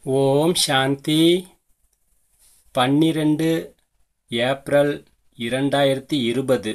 ஓம் சாந்தி பன்னிரண்டு ஏப்ரல் இரண்டாயிரத்தி இருபது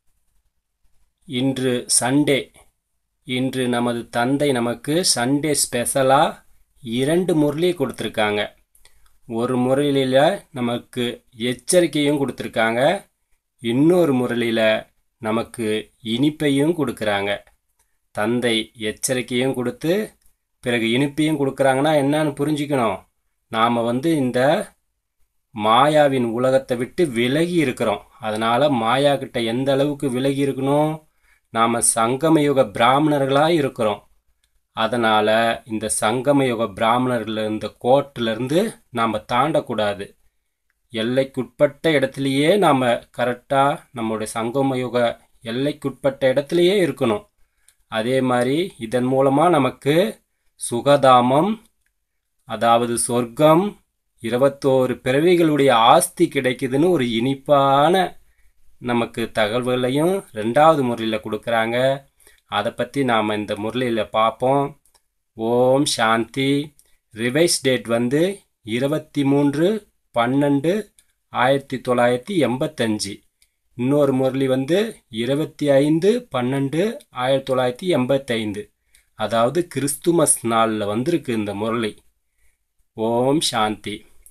இன்று சண்டே இன்று நமது தந்தை நமக்கு சண்டே ஸ்பெஷலாக இரண்டு முரளி கொடுத்துருக்காங்க ஒரு முரளியில் நமக்கு எச்சரிக்கையும் கொடுத்துருக்காங்க இன்னொரு முரளியில் நமக்கு இனிப்பையும் கொடுக்குறாங்க தந்தை எச்சரிக்கையும் கொடுத்து பிறகு இனிப்பையும் கொடுக்குறாங்கன்னா என்னன்னு புரிஞ்சுக்கணும் நாம் வந்து இந்த மாயாவின் உலகத்தை விட்டு விலகி இருக்கிறோம் அதனால் மாயா கிட்ட எந்த அளவுக்கு விலகி இருக்கணும் நாம் சங்கமயுக பிராமணர்களாக இருக்கிறோம் அதனால் இந்த சங்கமயுக பிராமணர்கள் இந்த கோட்டிலேருந்து நாம் தாண்டக்கூடாது எல்லைக்குட்பட்ட இடத்துலையே நாம் கரெக்டாக நம்முடைய சங்கமயுக எல்லைக்குட்பட்ட இடத்துலையே இருக்கணும் அதே மாதிரி இதன் மூலமாக நமக்கு சுகதாமம் அதாவது சொர்க்கம் இருபத்தோரு பிறவிகளுடைய ஆஸ்தி கிடைக்குதுன்னு ஒரு இனிப்பான நமக்கு தகவல்களையும் ரெண்டாவது முறையில் கொடுக்குறாங்க அதை பற்றி நாம் இந்த முரளியில் பார்ப்போம் ஓம் சாந்தி ரிவைஸ் டேட் வந்து இருபத்தி மூன்று பன்னெண்டு ஆயிரத்தி தொள்ளாயிரத்தி எண்பத்தஞ்சு இன்னொரு முரளி வந்து இருபத்தி ஐந்து பன்னெண்டு ஆயிரத்தி தொள்ளாயிரத்தி எண்பத்தைந்து அதாவது கிறிஸ்துமஸ் நாளில் வந்திருக்கு இந்த முரளி ஓம் சாந்தி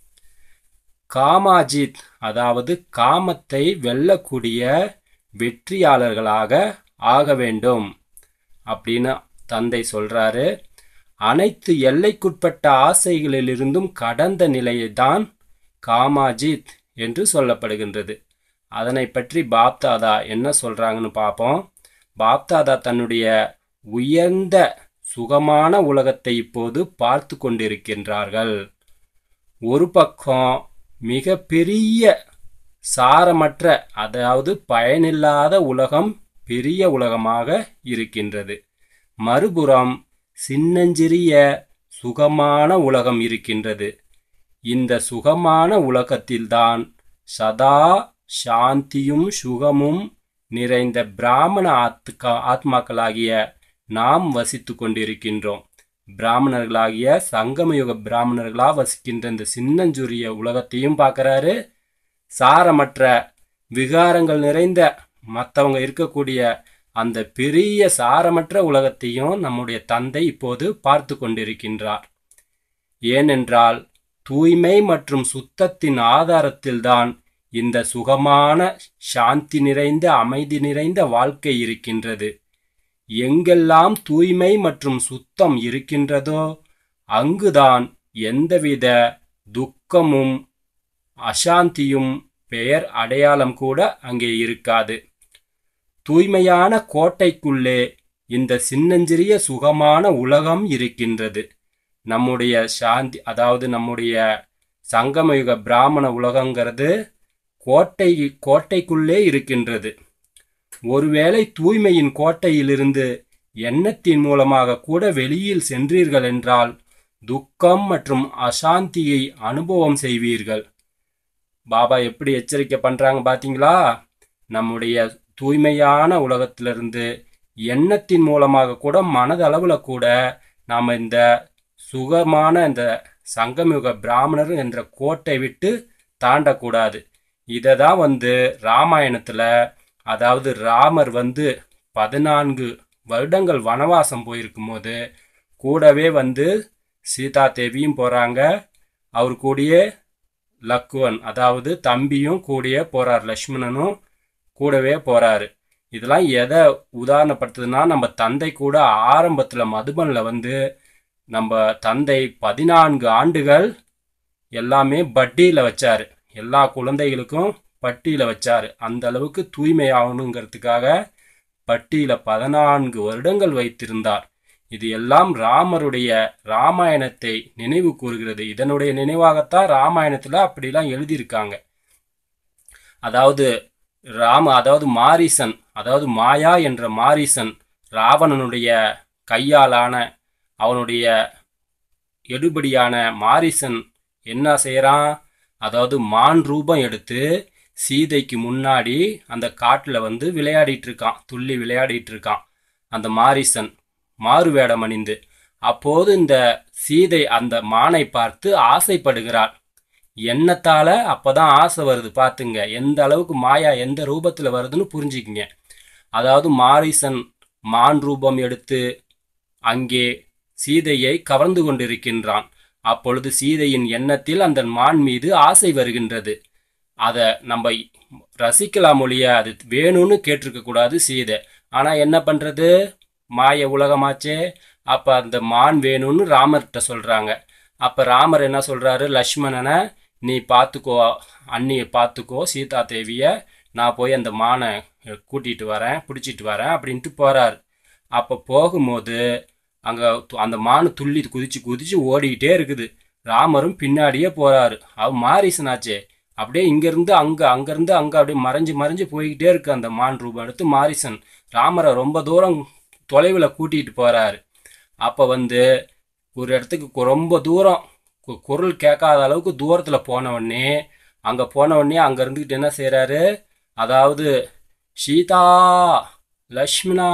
காமாஜித் அதாவது காமத்தை வெல்லக்கூடிய வெற்றியாளர்களாக ஆக வேண்டும் அப்படின்னு தந்தை சொல்றாரு அனைத்து எல்லைக்குட்பட்ட ஆசைகளிலிருந்தும் கடந்த நிலையை தான் காமாஜித் என்று சொல்லப்படுகின்றது அதனை பற்றி பாப்தாதா என்ன சொல்றாங்கன்னு பார்ப்போம் பாப்தாதா தன்னுடைய உயர்ந்த சுகமான உலகத்தை இப்போது பார்த்து கொண்டிருக்கின்றார்கள் ஒரு பக்கம் மிக பெரிய சாரமற்ற அதாவது பயனில்லாத உலகம் பெரிய உலகமாக இருக்கின்றது மறுபுறம் சின்னஞ்சிறிய சுகமான உலகம் இருக்கின்றது இந்த சுகமான உலகத்தில்தான் சதா சாந்தியும் சுகமும் நிறைந்த பிராமண ஆத்கா ஆத்மாக்களாகிய நாம் வசித்து கொண்டிருக்கின்றோம் பிராமணர்களாகிய சங்கமயுக பிராமணர்களா வசிக்கின்ற இந்த சின்னஞ்சுரிய உலகத்தையும் பார்க்கறாரு சாரமற்ற விகாரங்கள் நிறைந்த மற்றவங்க இருக்கக்கூடிய அந்த பெரிய சாரமற்ற உலகத்தையும் நம்முடைய தந்தை இப்போது பார்த்து கொண்டிருக்கின்றார் ஏனென்றால் தூய்மை மற்றும் சுத்தத்தின் ஆதாரத்தில்தான் இந்த சுகமான சாந்தி நிறைந்த அமைதி நிறைந்த வாழ்க்கை இருக்கின்றது எங்கெல்லாம் தூய்மை மற்றும் சுத்தம் இருக்கின்றதோ அங்குதான் எந்தவித துக்கமும் அசாந்தியும் பெயர் அடையாளம் கூட அங்கே இருக்காது தூய்மையான கோட்டைக்குள்ளே இந்த சின்னஞ்சிறிய சுகமான உலகம் இருக்கின்றது நம்முடைய சாந்தி அதாவது நம்முடைய சங்கமயுக பிராமண உலகங்கிறது கோட்டை கோட்டைக்குள்ளே இருக்கின்றது ஒருவேளை தூய்மையின் கோட்டையிலிருந்து எண்ணத்தின் மூலமாக கூட வெளியில் சென்றீர்கள் என்றால் துக்கம் மற்றும் அசாந்தியை அனுபவம் செய்வீர்கள் பாபா எப்படி எச்சரிக்கை பண்றாங்க பாத்தீங்களா நம்முடைய தூய்மையான உலகத்திலிருந்து எண்ணத்தின் மூலமாக கூட மனதளவில் கூட நாம் இந்த சுகமான இந்த சங்கமியுக பிராமணர் என்ற கோட்டை விட்டு தாண்டக்கூடாது இதை தான் வந்து ராமாயணத்தில் அதாவது ராமர் வந்து பதினான்கு வருடங்கள் வனவாசம் போயிருக்கும் போது கூடவே வந்து சீதா தேவியும் போகிறாங்க அவர் கூடயே லக்குவன் அதாவது தம்பியும் கூடயே போகிறார் லக்ஷ்மணனும் கூடவே போகிறாரு இதெல்லாம் எதை உதாரணப்படுத்துதுன்னா நம்ம தந்தை கூட ஆரம்பத்தில் மதுபனில் வந்து நம்ம தந்தை பதினான்கு ஆண்டுகள் எல்லாமே பட்டியில் வச்சார் எல்லா குழந்தைகளுக்கும் பட்டியில் வச்சார் அந்த அளவுக்கு தூய்மை ஆகணுங்கிறதுக்காக பட்டியில் பதினான்கு வருடங்கள் வைத்திருந்தார் இது எல்லாம் ராமருடைய ராமாயணத்தை நினைவு கூறுகிறது இதனுடைய நினைவாகத்தான் ராமாயணத்தில் அப்படிலாம் எழுதியிருக்காங்க அதாவது ராம அதாவது மாரிசன் அதாவது மாயா என்ற மாரிசன் ராவணனுடைய கையாலான அவனுடைய எடுபடியான மாரிசன் என்ன செய்கிறான் அதாவது மான் ரூபம் எடுத்து சீதைக்கு முன்னாடி அந்த காட்டில் வந்து விளையாடிட்டு இருக்கான் துள்ளி விளையாடிட்டு இருக்கான் அந்த மாரிசன் மாறு வேடம் அணிந்து அப்போது இந்த சீதை அந்த மானை பார்த்து ஆசைப்படுகிறாள் எண்ணத்தால அப்பதான் ஆசை வருது பாத்துங்க எந்த அளவுக்கு மாயா எந்த ரூபத்துல வருதுன்னு புரிஞ்சுக்கிங்க அதாவது மாரிசன் மான் ரூபம் எடுத்து அங்கே சீதையை கவர்ந்து கொண்டிருக்கின்றான் அப்பொழுது சீதையின் எண்ணத்தில் அந்த மான் மீது ஆசை வருகின்றது அதை நம்ம ரசிக்கலாம் ஒழிய அது வேணும்னு கேட்டிருக்க கூடாது சீதை ஆனா என்ன பண்றது மாய உலகமாச்சே அப்ப அந்த மான் வேணும்னு ராமர்கிட்ட சொல்றாங்க அப்ப ராமர் என்ன சொல்றாரு லக்ஷ்மணனை நீ பார்த்துக்கோ அண்ணியை பார்த்துக்கோ சீதா தேவிய நான் போய் அந்த மானை கூட்டிட்டு வரேன் பிடிச்சிட்டு வரேன் அப்படின்ட்டு போறாரு அப்ப போகும்போது அங்க து- அந்த மானு துள்ளி குதிச்சு குதிச்சு ஓடிக்கிட்டே இருக்குது ராமரும் பின்னாடியே போறாரு அவ மாரிசனாச்சே அப்படியே இங்கிருந்து அங்க அங்கிருந்து அங்க அப்படியே மறைஞ்சு மறைஞ்சு போய்கிட்டே இருக்கு அந்த மான் ரூபம் எடுத்து மாரிசன் ராமரை ரொம்ப தூரம் தொலைவில் கூட்டிகிட்டு போறாரு அப்போ வந்து ஒரு இடத்துக்கு கொ- ரொம்ப தூரம் கு- குரல் கேட்காத அளவுக்கு தூரத்தில் போன உடனே அங்கே போன உடனே அங்கே இருந்துக்கிட்டு என்ன செய்கிறாரு அதாவது சீதா லக்ஷ்மணா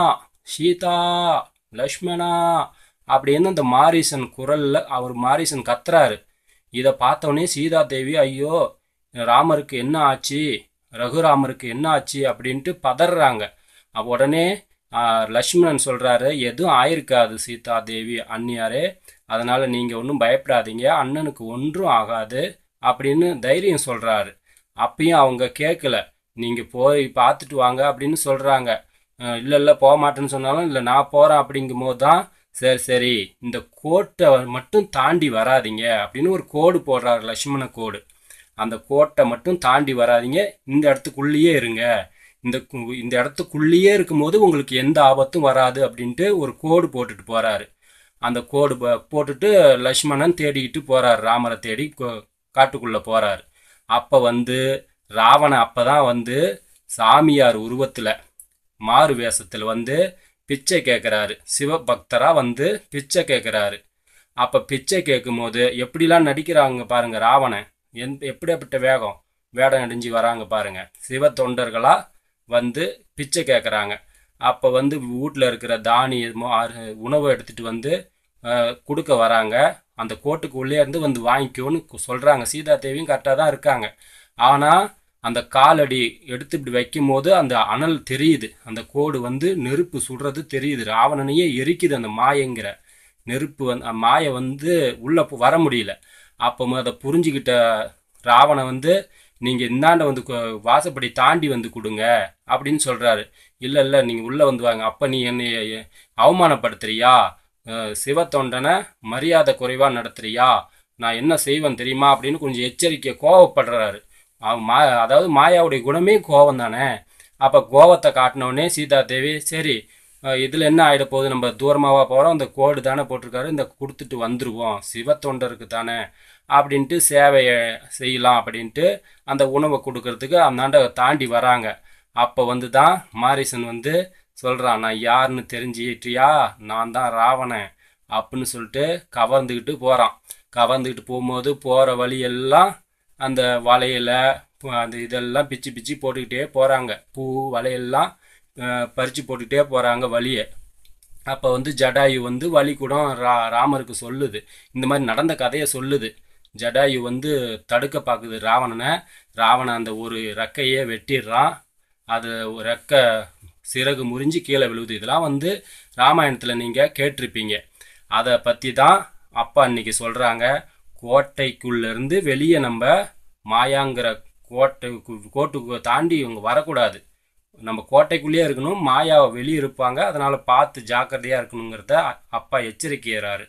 சீதா லக்ஷ்மணா அப்படின்னு அந்த மாரீசன் குரல்ல அவர் மாரீசன் கத்துறாரு இதை பார்த்த உடனே சீதா தேவி ஐயோ ராமருக்கு என்ன ஆச்சு ரகுராமருக்கு என்ன ஆச்சு அப்படின்ட்டு பதறாங்க அப்ப உடனே ஆ, லக்ஷ்மணன் சொல்றாரு எதுவும் ஆயிருக்காது சீதா தேவி அண்ணியாரே அதனால நீங்க ஒன்றும் பயப்படாதீங்க அண்ணனுக்கு ஒன்றும் ஆகாது அப்படின்னு தைரியம் சொல்றாரு அப்பயும் அவங்க கேட்கல நீங்க போய் பார்த்துட்டு வாங்க அப்படின்னு சொல்றாங்க அஹ் இல்ல இல்ல போக மாட்டேன்னு சொன்னாலும் இல்ல நான் போறேன் அப்படிங்கும் போது தான் சரி சரி இந்த கோட்டை மட்டும் தாண்டி வராதீங்க அப்படின்னு ஒரு கோடு போடுறாரு லட்சுமண கோடு அந்த கோட்டை மட்டும் தாண்டி வராதீங்க இந்த இடத்துக்குள்ளேயே இருங்க இந்த கு- இந்த இடத்துக்குள்ளேயே இருக்கும்போது உங்களுக்கு எந்த ஆபத்தும் வராது அப்படின்ட்டு ஒரு கோடு போட்டுட்டு போறாரு அந்த கோடு ப- போட்டுட்டு லக்ஷ்மணன் தேடிக்கிட்டு போறாரு ராமரை தேடி கோ- காட்டுக்குள்ள போறாரு அப்ப வந்து ராவணன் அப்பதான் வந்து சாமியார் உருவத்துல மாறு வேஷத்துல வந்து பிச்சை கேட்குறாரு சிவபக்தரா வந்து பிச்சை கேட்குறாரு அப்ப பிச்சை கேட்கும்போது எப்படிலாம் நடிக்கிறாங்க பாருங்க ராவணன் எந்த எப்படியாப்பட்ட வேகம் வேடம் அடிஞ்சு வராங்க பாருங்க சிவ தொண்டர்களா வந்து பிச்சை கேட்குறாங்க அப்போ வந்து வீட்டில் இருக்கிற தானியமோ அரு- உணவை எடுத்துட்டு வந்து அஹ், கொடுக்க வராங்க அந்த கோட்டுக்கு உள்ளே இருந்து வந்து வாங்கிக்கோன்னு கு- சொல்றாங்க சீதா தேவியும் கரெக்டாக தான் இருக்காங்க ஆனால் அந்த காலடி எடுத்து இப்படி வைக்கும் போது அந்த அனல் தெரியுது அந்த கோடு வந்து நெருப்பு சுடுறது தெரியுது ராவணனையே எரிக்குது அந்த மாயங்கிற நெருப்பு வந்து மாயை வந்து உள்ள போ- வர முடியல அப்போ அதை புரிஞ்சுக்கிட்ட ராவணன் வந்து நீங்க இந்தாண்ட வந்து கு- வாசப்படி தாண்டி வந்து கொடுங்க அப்படின்னு சொல்றாரு இல்ல இல்ல நீங்க உள்ள வந்து வாங்க அப்ப நீ என்னை அவமானப்படுத்துறியா அஹ் சிவத்தொண்டனை மரியாதை குறைவா நடத்துறியா நான் என்ன செய்வேன் தெரியுமா அப்படின்னு கொஞ்சம் எச்சரிக்கை கோவப்படுறாரு அவன் மா அதாவது மாயாவுடைய குணமே கோவம் தானே அப்ப கோவத்தை காட்டினோடனே சீதா தேவி சரி அஹ் இதுல என்ன ஆயிட போகுது நம்ம தூரமாவா போறோம் இந்த கோடு தானே போட்டிருக்காரு இந்த கொடுத்துட்டு வந்துருவோம் சிவத்தொண்டருக்கு தானே அப்படின்ட்டு சேவையை செய்யலாம் அப்படின்ட்டு அந்த உணவை கொடுக்கறதுக்கு அந்தாண்ட தாண்டி வராங்க அப்போ வந்து தான் மாரிசன் வந்து சொல்கிறான் நான் யாருன்னு தெரிஞ்சுக்கிட்டியா நான் தான் ராவணன் அப்படின்னு சொல்லிட்டு கவர்ந்துக்கிட்டு போகிறான் கவர்ந்துக்கிட்டு போகும்போது போகிற வழியெல்லாம் அந்த வளையல பு- அந்த இதெல்லாம் பிச்சு பிச்சு போட்டுக்கிட்டே போகிறாங்க பூ வளையெல்லாம் அஹ், பறிச்சு போட்டுக்கிட்டே போகிறாங்க வழியை அப்போ வந்து ஜடாயு வந்து வழி கூட ரா ராமருக்கு சொல்லுது இந்த மாதிரி நடந்த கதையை சொல்லுது ஜடாயு வந்து தடுக்க பார்க்குது ராவணனை ராவணன் அந்த ஒரு ரெக்கையே வெட்டிடுறான் அது ஒரு ரெக்கை சிறகு முறிஞ்சு கீழே விழுவுது இதெல்லாம் வந்து ராமாயணத்தில் நீங்கள் கேட்டிருப்பீங்க அதை பற்றி தான் அப்பா இன்னைக்கு சொல்கிறாங்க கோட்டைக்குள்ளேருந்து வெளியே நம்ம மாயாங்கிற கோட்டை கோட்டுக்கு தாண்டி இவங்க வரக்கூடாது நம்ம கோட்டைக்குள்ளேயே இருக்கணும் மாயாவை வெளியே இருப்பாங்க அதனால பார்த்து ஜாக்கிரதையா இருக்கணுங்கிறத அ- அப்பா எச்சரிக்கிறாரு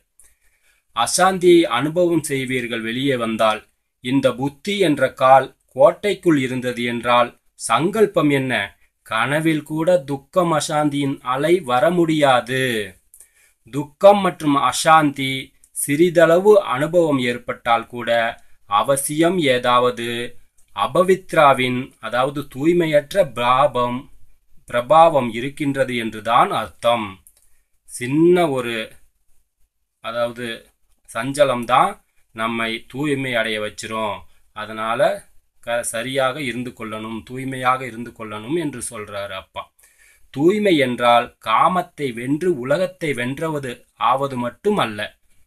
அசாந்தியை அனுபவம் செய்வீர்கள் வெளியே வந்தால் இந்த புத்தி என்ற கால் கோட்டைக்குள் இருந்தது என்றால் சங்கல்பம் என்ன கனவில் கூட துக்கம் அசாந்தியின் அலை வர முடியாது துக்கம் மற்றும் அசாந்தி சிறிதளவு அனுபவம் ஏற்பட்டால் கூட அவசியம் ஏதாவது அபவித்ராவின் அதாவது தூய்மையற்ற பிராபம் பிரபாவம் இருக்கின்றது என்றுதான் அர்த்தம் சின்ன ஒரு அதாவது சஞ்சலம் தான் நம்மை தூய்மை அடைய வச்சிரும் அதனால க சரியாக இருந்து கொள்ளணும் தூய்மையாக இருந்து கொள்ளணும் என்று சொல்றாரு அப்பா தூய்மை என்றால் காமத்தை வென்று உலகத்தை வென்றவது ஆவது மட்டும் அல்ல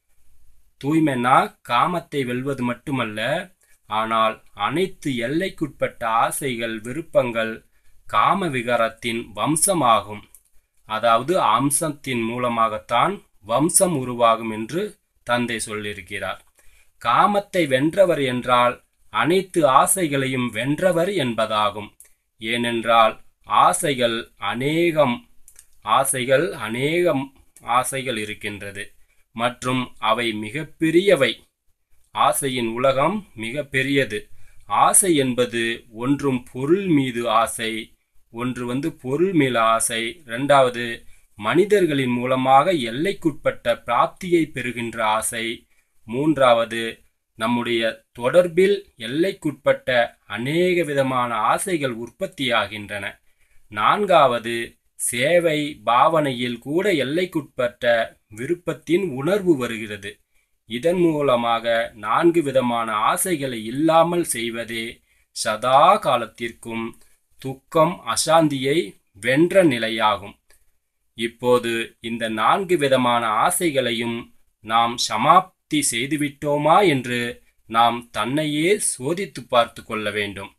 தூய்மைனா காமத்தை வெல்வது மட்டுமல்ல ஆனால் அனைத்து எல்லைக்குட்பட்ட ஆசைகள் விருப்பங்கள் காம விகாரத்தின் வம்சமாகும் அதாவது அம்சத்தின் மூலமாகத்தான் வம்சம் உருவாகும் என்று தந்தை சொல்லியிருக்கிறார் காமத்தை வென்றவர் என்றால் அனைத்து ஆசைகளையும் வென்றவர் என்பதாகும் ஏனென்றால் ஆசைகள் அநேகம் ஆசைகள் அநேகம் ஆசைகள் இருக்கின்றது மற்றும் அவை மிகப்பெரியவை ஆசையின் உலகம் மிக பெரியது ஆசை என்பது ஒன்றும் பொருள் மீது ஆசை ஒன்று வந்து பொருள் மேல் ஆசை இரண்டாவது மனிதர்களின் மூலமாக எல்லைக்குட்பட்ட பிராப்தியை பெறுகின்ற ஆசை மூன்றாவது நம்முடைய தொடர்பில் எல்லைக்குட்பட்ட அநேக விதமான ஆசைகள் உற்பத்தியாகின்றன நான்காவது சேவை பாவனையில் கூட எல்லைக்குட்பட்ட விருப்பத்தின் உணர்வு வருகிறது இதன் மூலமாக நான்கு விதமான ஆசைகளை இல்லாமல் செய்வதே சதா காலத்திற்கும் துக்கம் அசாந்தியை வென்ற நிலையாகும் இப்போது இந்த நான்கு விதமான ஆசைகளையும் நாம் சமாப்தி செய்துவிட்டோமா என்று நாம் தன்னையே சோதித்து பார்த்து கொள்ள வேண்டும்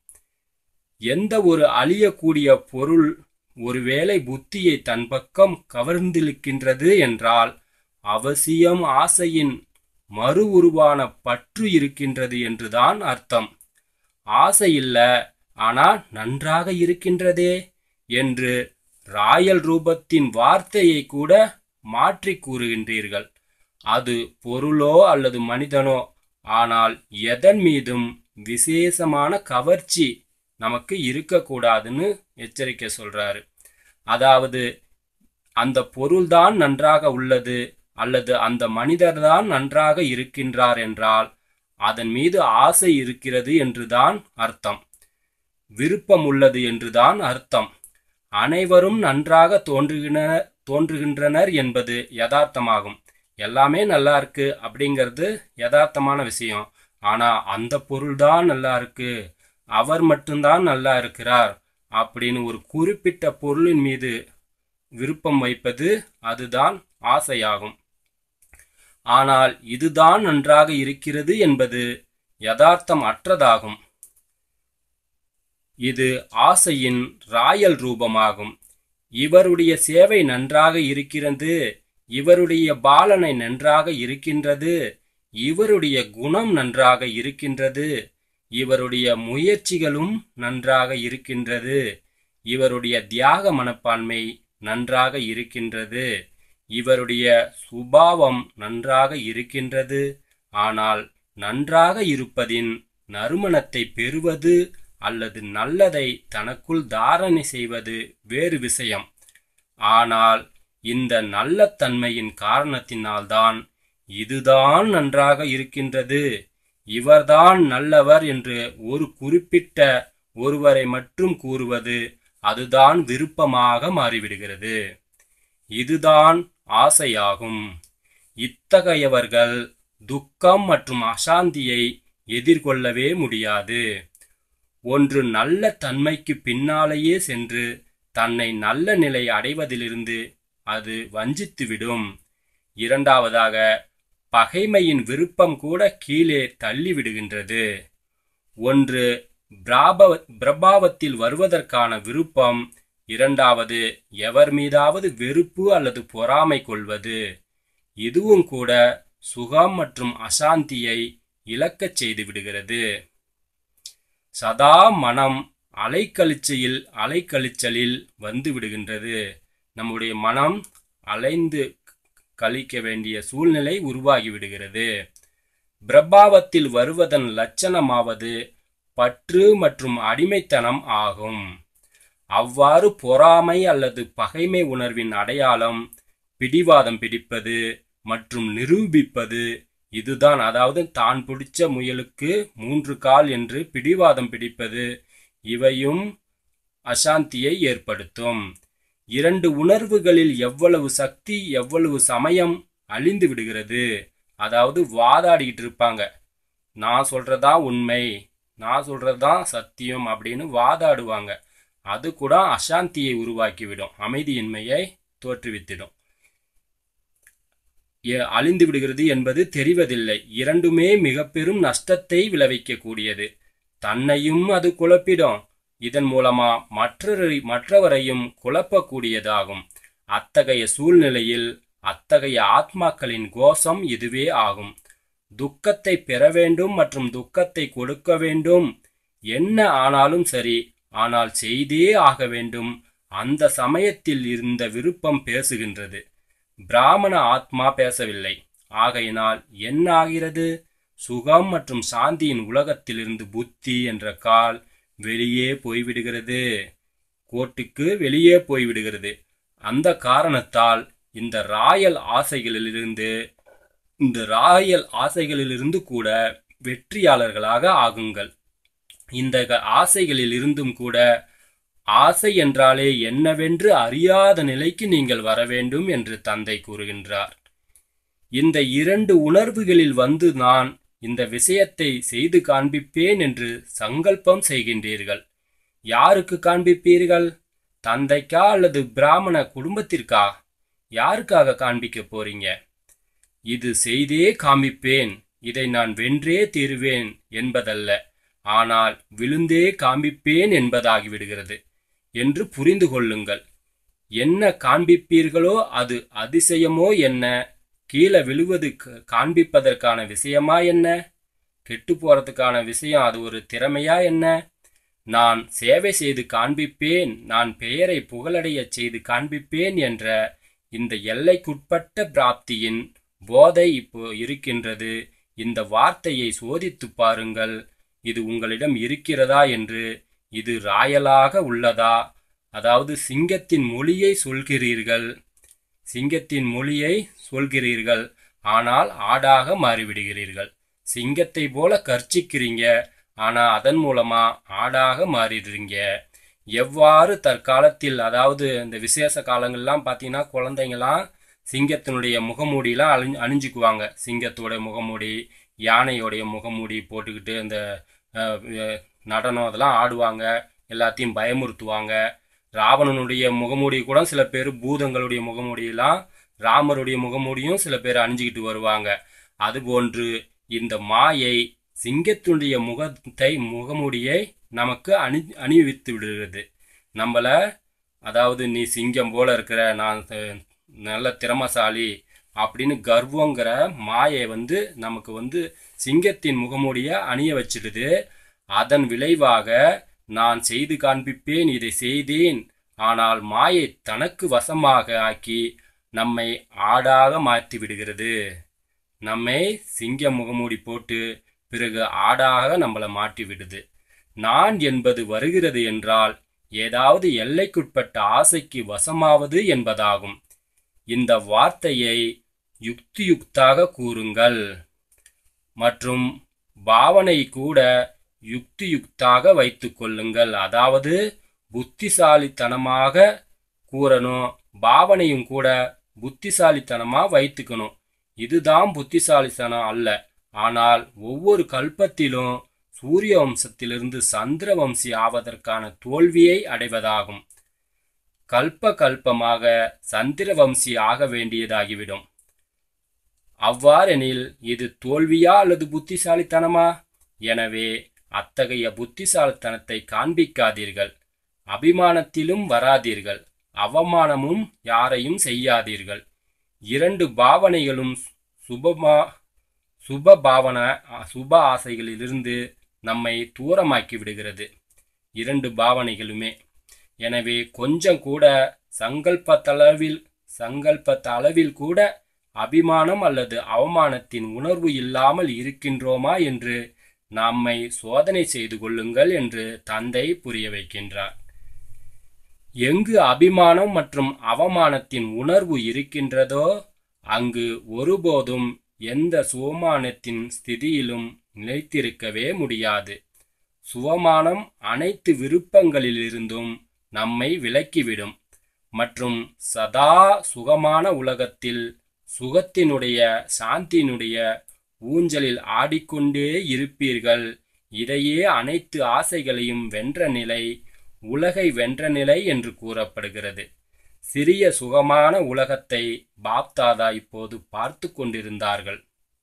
எந்த ஒரு அழியக்கூடிய பொருள் ஒருவேளை புத்தியை தன் பக்கம் கவர்ந்திருக்கின்றது என்றால் அவசியம் ஆசையின் மறு உருவான பற்று இருக்கின்றது என்றுதான் அர்த்தம் ஆசை இல்ல ஆனா நன்றாக இருக்கின்றதே என்று ராயல் ரூபத்தின் வார்த்தையை கூட மாற்றி கூறுகின்றீர்கள் அது பொருளோ அல்லது மனிதனோ ஆனால் எதன் மீதும் விசேஷமான கவர்ச்சி நமக்கு இருக்கக்கூடாதுன்னு எச்சரிக்கை சொல்றாரு அதாவது அந்த பொருள்தான் நன்றாக உள்ளது அல்லது அந்த மனிதர்தான் நன்றாக இருக்கின்றார் என்றால் அதன் மீது ஆசை இருக்கிறது என்றுதான் அர்த்தம் விருப்பம் உள்ளது என்றுதான் அர்த்தம் அனைவரும் நன்றாக தோன்றுகின்றனர் தோன்றுகின்றனர் என்பது யதார்த்தமாகும் எல்லாமே நல்லா இருக்கு அப்படிங்கிறது யதார்த்தமான விஷயம் ஆனா அந்த பொருள்தான் நல்லா இருக்கு அவர் மட்டும்தான் நல்லா இருக்கிறார் அப்படின்னு ஒரு குறிப்பிட்ட பொருளின் மீது விருப்பம் வைப்பது அதுதான் ஆசையாகும் ஆனால் இதுதான் நன்றாக இருக்கிறது என்பது யதார்த்தம் அற்றதாகும் இது ஆசையின் ராயல் ரூபமாகும் இவருடைய சேவை நன்றாக இருக்கிறது இவருடைய பாலனை நன்றாக இருக்கின்றது இவருடைய குணம் நன்றாக இருக்கின்றது இவருடைய முயற்சிகளும் நன்றாக இருக்கின்றது இவருடைய தியாக மனப்பான்மை நன்றாக இருக்கின்றது இவருடைய சுபாவம் நன்றாக இருக்கின்றது ஆனால் நன்றாக இருப்பதின் நறுமணத்தை பெறுவது அல்லது நல்லதை தனக்குள் தாரணை செய்வது வேறு விஷயம் ஆனால் இந்த நல்ல தன்மையின் காரணத்தினால்தான் இதுதான் நன்றாக இருக்கின்றது இவர்தான் நல்லவர் என்று ஒரு குறிப்பிட்ட ஒருவரை மட்டும் கூறுவது அதுதான் விருப்பமாக மாறிவிடுகிறது இதுதான் ஆசையாகும் இத்தகையவர்கள் துக்கம் மற்றும் அசாந்தியை எதிர்கொள்ளவே முடியாது ஒன்று நல்ல தன்மைக்கு பின்னாலேயே சென்று தன்னை நல்ல நிலை அடைவதிலிருந்து அது வஞ்சித்துவிடும் இரண்டாவதாக பகைமையின் விருப்பம் கூட கீழே தள்ளிவிடுகின்றது ஒன்று பிராப பிரபாவத்தில் வருவதற்கான விருப்பம் இரண்டாவது எவர் மீதாவது வெறுப்பு அல்லது பொறாமை கொள்வது இதுவும் கூட சுகம் மற்றும் அசாந்தியை இழக்கச் செய்து விடுகிறது சதா மனம் அலைக்கழிச்சையில் அலைக்கழிச்சலில் வந்து விடுகின்றது நம்முடைய மனம் அலைந்து கழிக்க வேண்டிய சூழ்நிலை உருவாகி விடுகிறது பிரபாவத்தில் வருவதன் லட்சணமாவது பற்று மற்றும் அடிமைத்தனம் ஆகும் அவ்வாறு பொறாமை அல்லது பகைமை உணர்வின் அடையாளம் பிடிவாதம் பிடிப்பது மற்றும் நிரூபிப்பது இதுதான் அதாவது தான் பிடிச்ச முயலுக்கு மூன்று கால் என்று பிடிவாதம் பிடிப்பது இவையும் அசாந்தியை ஏற்படுத்தும் இரண்டு உணர்வுகளில் எவ்வளவு சக்தி எவ்வளவு சமயம் அழிந்து விடுகிறது அதாவது வாதாடிக்கிட்டு இருப்பாங்க நான் சொல்றதா உண்மை நான் சொல்றதுதான் சத்தியம் அப்படின்னு வாதாடுவாங்க அது கூட அசாந்தியை உருவாக்கிவிடும் அமைதியின்மையை தோற்றுவித்திடும் எ- அழிந்து விடுகிறது என்பது தெரிவதில்லை இரண்டுமே மிக பெரும் நஷ்டத்தை விளைவிக்கக்கூடியது தன்னையும் அது குழப்பிடும் இதன் மூலமா மற்றொரு மற்றவரையும் குழப்பக்கூடியதாகும் அத்தகைய சூழ்நிலையில் அத்தகைய ஆத்மாக்களின் கோஷம் இதுவே ஆகும் துக்கத்தை பெற வேண்டும் மற்றும் துக்கத்தை கொடுக்க வேண்டும் என்ன ஆனாலும் சரி ஆனால் செய்தே ஆக வேண்டும் அந்த சமயத்தில் இருந்த விருப்பம் பேசுகின்றது பிராமண ஆத்மா பேசவில்லை ஆகையினால் என்ன ஆகிறது சுகம் மற்றும் சாந்தியின் உலகத்திலிருந்து புத்தி என்ற கால் வெளியே போய்விடுகிறது கோட்டுக்கு வெளியே போய்விடுகிறது அந்த காரணத்தால் இந்த ராயல் ஆசைகளிலிருந்து இந்த ராயல் ஆசைகளிலிருந்து கூட வெற்றியாளர்களாக ஆகுங்கள் இந்த க- ஆசைகளில் இருந்தும் கூட ஆசை என்றாலே என்னவென்று அறியாத நிலைக்கு நீங்கள் வர வேண்டும் என்று தந்தை கூறுகின்றார் இந்த இரண்டு உணர்வுகளில் வந்து நான் இந்த விஷயத்தை செய்து காண்பிப்பேன் என்று சங்கல்பம் செய்கின்றீர்கள் யாருக்கு காண்பிப்பீர்கள் தந்தைக்கா அல்லது பிராமண குடும்பத்திற்கா யாருக்காக காண்பிக்க போறீங்க இது செய்தே காமிப்பேன் இதை நான் வென்றே தீருவேன் என்பதல்ல ஆனால் விழுந்தே காண்பிப்பேன் என்பதாகிவிடுகிறது என்று புரிந்து கொள்ளுங்கள் என்ன காண்பிப்பீர்களோ அது அதிசயமோ என்ன கீழே விழுவது க- காண்பிப்பதற்கான விஷயமா என்ன கெட்டு போறதுக்கான விஷயம் அது ஒரு திறமையா என்ன நான் சேவை செய்து காண்பிப்பேன் நான் பெயரை புகழடையச் செய்து காண்பிப்பேன் என்ற இந்த எல்லைக்குட்பட்ட பிராப்தியின் போதை இப்போ இருக்கின்றது இந்த வார்த்தையை சோதித்துப் பாருங்கள் இது உங்களிடம் இருக்கிறதா என்று இது ராயலாக உள்ளதா அதாவது சிங்கத்தின் மொழியை சொல்கிறீர்கள் சிங்கத்தின் மொழியை சொல்கிறீர்கள் ஆனால் ஆடாக மாறிவிடுகிறீர்கள் சிங்கத்தை போல கர்ச்சிக்கிறீங்க ஆனா அதன் மூலமா ஆடாக மாறிடுறீங்க எவ்வாறு தற்காலத்தில் அதாவது இந்த விசேஷ காலங்கள்லாம் பார்த்தீங்கன்னா குழந்தைங்களாம் சிங்கத்தினுடைய முகமூடிலாம் அணி அணிஞ்சுக்குவாங்க சிங்கத்தோட முகமூடி யானையோடைய முகமூடி போட்டுக்கிட்டு அந்த அஹ், அஹ், நடனம் அதெல்லாம் ஆடுவாங்க எல்லாத்தையும் பயமுறுத்துவாங்க ராவணனுடைய முகமூடி கூட சில பேர் பூதங்களுடைய முகமூடியெல்லாம் ராமருடைய முகமூடியும் சில பேர் அணிஞ்சுக்கிட்டு வருவாங்க அதுபோன்று இந்த மாயை சிங்கத்தினுடைய முகத்தை முகமூடியை நமக்கு அணி அணிவித்து விடுகிறது நம்மள அதாவது நீ சிங்கம் போல இருக்கிற நான் அஹ், நல்ல திறமசாலி அப்படின்னு கர்வங்கிற மாயை வந்து நமக்கு வந்து சிங்கத்தின் முகமூடியை அணிய வச்சிடுது அதன் விளைவாக நான் செய்து காண்பிப்பேன் இதை செய்தேன் ஆனால் மாயை தனக்கு வசமாக ஆக்கி நம்மை ஆடாக மாற்றி விடுகிறது நம்மை சிங்க முகமூடி போட்டு பிறகு ஆடாக நம்மளை மாட்டி விடுது நான் என்பது வருகிறது என்றால் ஏதாவது எல்லைக்குட்பட்ட ஆசைக்கு வசமாவது என்பதாகும் இந்த வார்த்தையை யுக்தியுக்தாக கூறுங்கள் மற்றும் பாவனை கூட யுக்தியுக்தாக வைத்துக் கொள்ளுங்கள் அதாவது புத்திசாலித்தனமாக கூறணும் பாவனையும் கூட புத்திசாலித்தனமா வைத்துக்கணும் இதுதான் புத்திசாலித்தனம் அல்ல ஆனால் ஒவ்வொரு கல்பத்திலும் சூரிய வம்சத்திலிருந்து சந்திர வம்சி ஆவதற்கான தோல்வியை அடைவதாகும் கல்ப கல்பமாக சந்திர வம்சி ஆக வேண்டியதாகிவிடும் அவ்வாறெனில் இது தோல்வியா அல்லது புத்திசாலித்தனமா எனவே அத்தகைய புத்திசாலித்தனத்தை காண்பிக்காதீர்கள் அபிமானத்திலும் வராதீர்கள் அவமானமும் யாரையும் செய்யாதீர்கள் இரண்டு பாவனைகளும் சுபமா சுப பாவன சுப ஆசைகளிலிருந்து நம்மை தூரமாக்கி விடுகிறது இரண்டு பாவனைகளுமே எனவே கொஞ்சம் கூட சங்கல்பத்தளவில் சங்கல்பத்தளவில் கூட அபிமானம் அல்லது அவமானத்தின் உணர்வு இல்லாமல் இருக்கின்றோமா என்று நம்மை சோதனை செய்து கொள்ளுங்கள் என்று தந்தை புரிய வைக்கின்றார் எங்கு அபிமானம் மற்றும் அவமானத்தின் உணர்வு இருக்கின்றதோ அங்கு ஒருபோதும் எந்த சுவமானத்தின் ஸ்திதியிலும் நிலைத்திருக்கவே முடியாது சுவமானம் அனைத்து விருப்பங்களிலிருந்தும் நம்மை விலக்கிவிடும் மற்றும் சதா சுகமான உலகத்தில் சுகத்தினுடைய சாந்தியினுடைய ஊஞ்சலில் ஆடிக்கொண்டே இருப்பீர்கள் இதையே அனைத்து ஆசைகளையும் வென்ற நிலை உலகை வென்ற நிலை என்று கூறப்படுகிறது சிறிய சுகமான உலகத்தை பாப்தாதா இப்போது பார்த்து கொண்டிருந்தார்கள்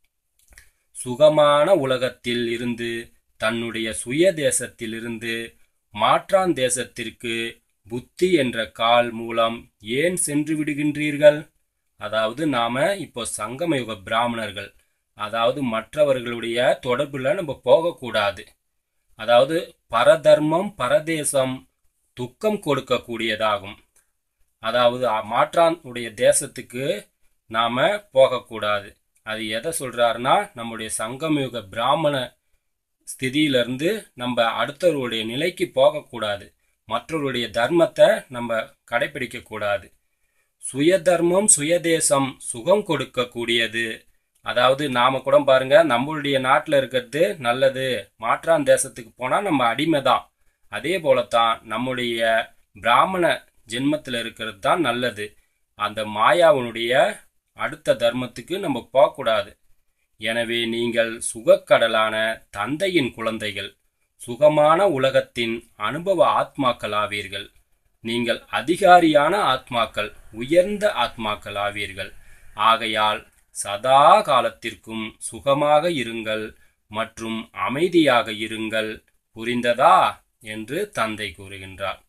சுகமான உலகத்தில் இருந்து தன்னுடைய சுய தேசத்திலிருந்து மாற்றான் தேசத்திற்கு புத்தி என்ற கால் மூலம் ஏன் சென்று விடுகின்றீர்கள் அதாவது நாம இப்போ சங்கமயுக பிராமணர்கள் அதாவது மற்றவர்களுடைய தொடர்புல நம்ம போகக்கூடாது அதாவது பரதர்மம் பரதேசம் துக்கம் கொடுக்கக்கூடியதாகும் அதாவது மாற்றானுடைய தேசத்துக்கு நாம போகக்கூடாது அது எதை சொல்றாருன்னா நம்முடைய சங்கமயுக பிராமண ஸ்திதியிலிருந்து நம்ம அடுத்தவருடைய நிலைக்கு போகக்கூடாது மற்றவருடைய தர்மத்தை நம்ம கடைபிடிக்க கூடாது சுய தர்மம் சுயதேசம் சுகம் கொடுக்கக்கூடியது அதாவது நாம கூட பாருங்க நம்மளுடைய நாட்டில் இருக்கிறது நல்லது மாற்றான் தேசத்துக்கு போனால் நம்ம அடிமை தான் அதே போலத்தான் நம்முடைய பிராமண ஜென்மத்தில் இருக்கிறது தான் நல்லது அந்த மாயாவனுடைய அடுத்த தர்மத்துக்கு நம்ம போகக்கூடாது எனவே நீங்கள் சுகக்கடலான தந்தையின் குழந்தைகள் சுகமான உலகத்தின் அனுபவ ஆத்மாக்கள் ஆவீர்கள் நீங்கள் அதிகாரியான ஆத்மாக்கள் உயர்ந்த ஆத்மாக்கள் ஆவீர்கள் ஆகையால் சதா காலத்திற்கும் சுகமாக இருங்கள் மற்றும் அமைதியாக இருங்கள் புரிந்ததா என்று தந்தை கூறுகின்றார்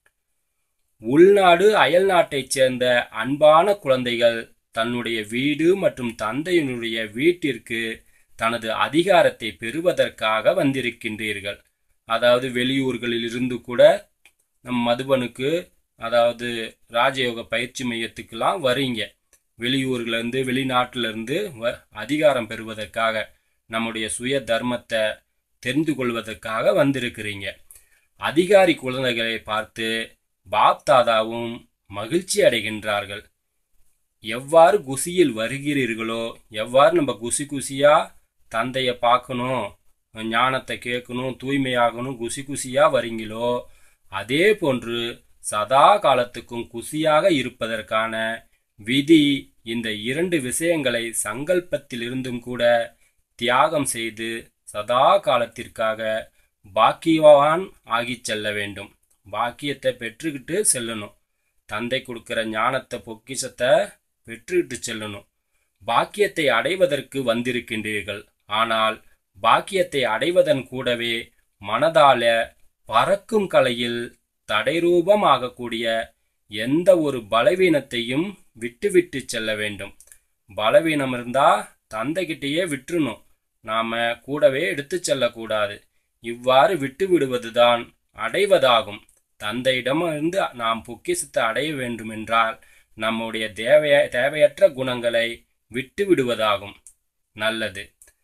உள்நாடு அயல் நாட்டைச் சேர்ந்த அன்பான குழந்தைகள் தன்னுடைய வீடு மற்றும் தந்தையினுடைய வீட்டிற்கு தனது அதிகாரத்தை பெறுவதற்காக வந்திருக்கின்றீர்கள் அதாவது வெளியூர்களில் இருந்து கூட நம் மதுபனுக்கு அதாவது ராஜயோக பயிற்சி மையத்துக்கெல்லாம் வரீங்க வெளியூர்லேருந்து வெளிநாட்டிலிருந்து வ அதிகாரம் பெறுவதற்காக நம்முடைய சுய தர்மத்தை தெரிந்து கொள்வதற்காக வந்திருக்கிறீங்க அதிகாரி குழந்தைகளை பார்த்து பாப் தாதாவும் மகிழ்ச்சி அடைகின்றார்கள் எவ்வாறு குசியில் வருகிறீர்களோ எவ்வாறு நம்ம குசி குசியா தந்தையை பார்க்கணும் ஞானத்தை கேட்கணும் தூய்மையாகணும் குசி குசியா வரீங்களோ அதே போன்று சதா காலத்துக்கும் குசியாக இருப்பதற்கான விதி இந்த இரண்டு விஷயங்களை சங்கல்பத்திலிருந்தும் கூட தியாகம் செய்து சதா காலத்திற்காக பாக்கியவான் ஆகிச் செல்ல வேண்டும் பாக்கியத்தை பெற்றுக்கிட்டு செல்லணும் தந்தை கொடுக்கிற ஞானத்தை பொக்கிஷத்தை பெற்றுக்கிட்டு செல்லணும் பாக்கியத்தை அடைவதற்கு வந்திருக்கின்றீர்கள் ஆனால் பாக்கியத்தை அடைவதன் கூடவே மனதால பறக்கும் கலையில் தடைரூபம் ஆகக்கூடிய எந்த ஒரு பலவீனத்தையும் விட்டுவிட்டு செல்ல வேண்டும் பலவீனம் இருந்தா தந்தைகிட்டேயே விட்டுறணும் நாம கூடவே எடுத்து செல்லக்கூடாது இவ்வாறு விட்டு விடுவதுதான் அடைவதாகும் தந்தையிடமிருந்து நாம் பொக்கிசத்தை அடைய வேண்டுமென்றால் நம்முடைய தேவைய தேவையற்ற குணங்களை விட்டு விடுவதாகும் நல்லது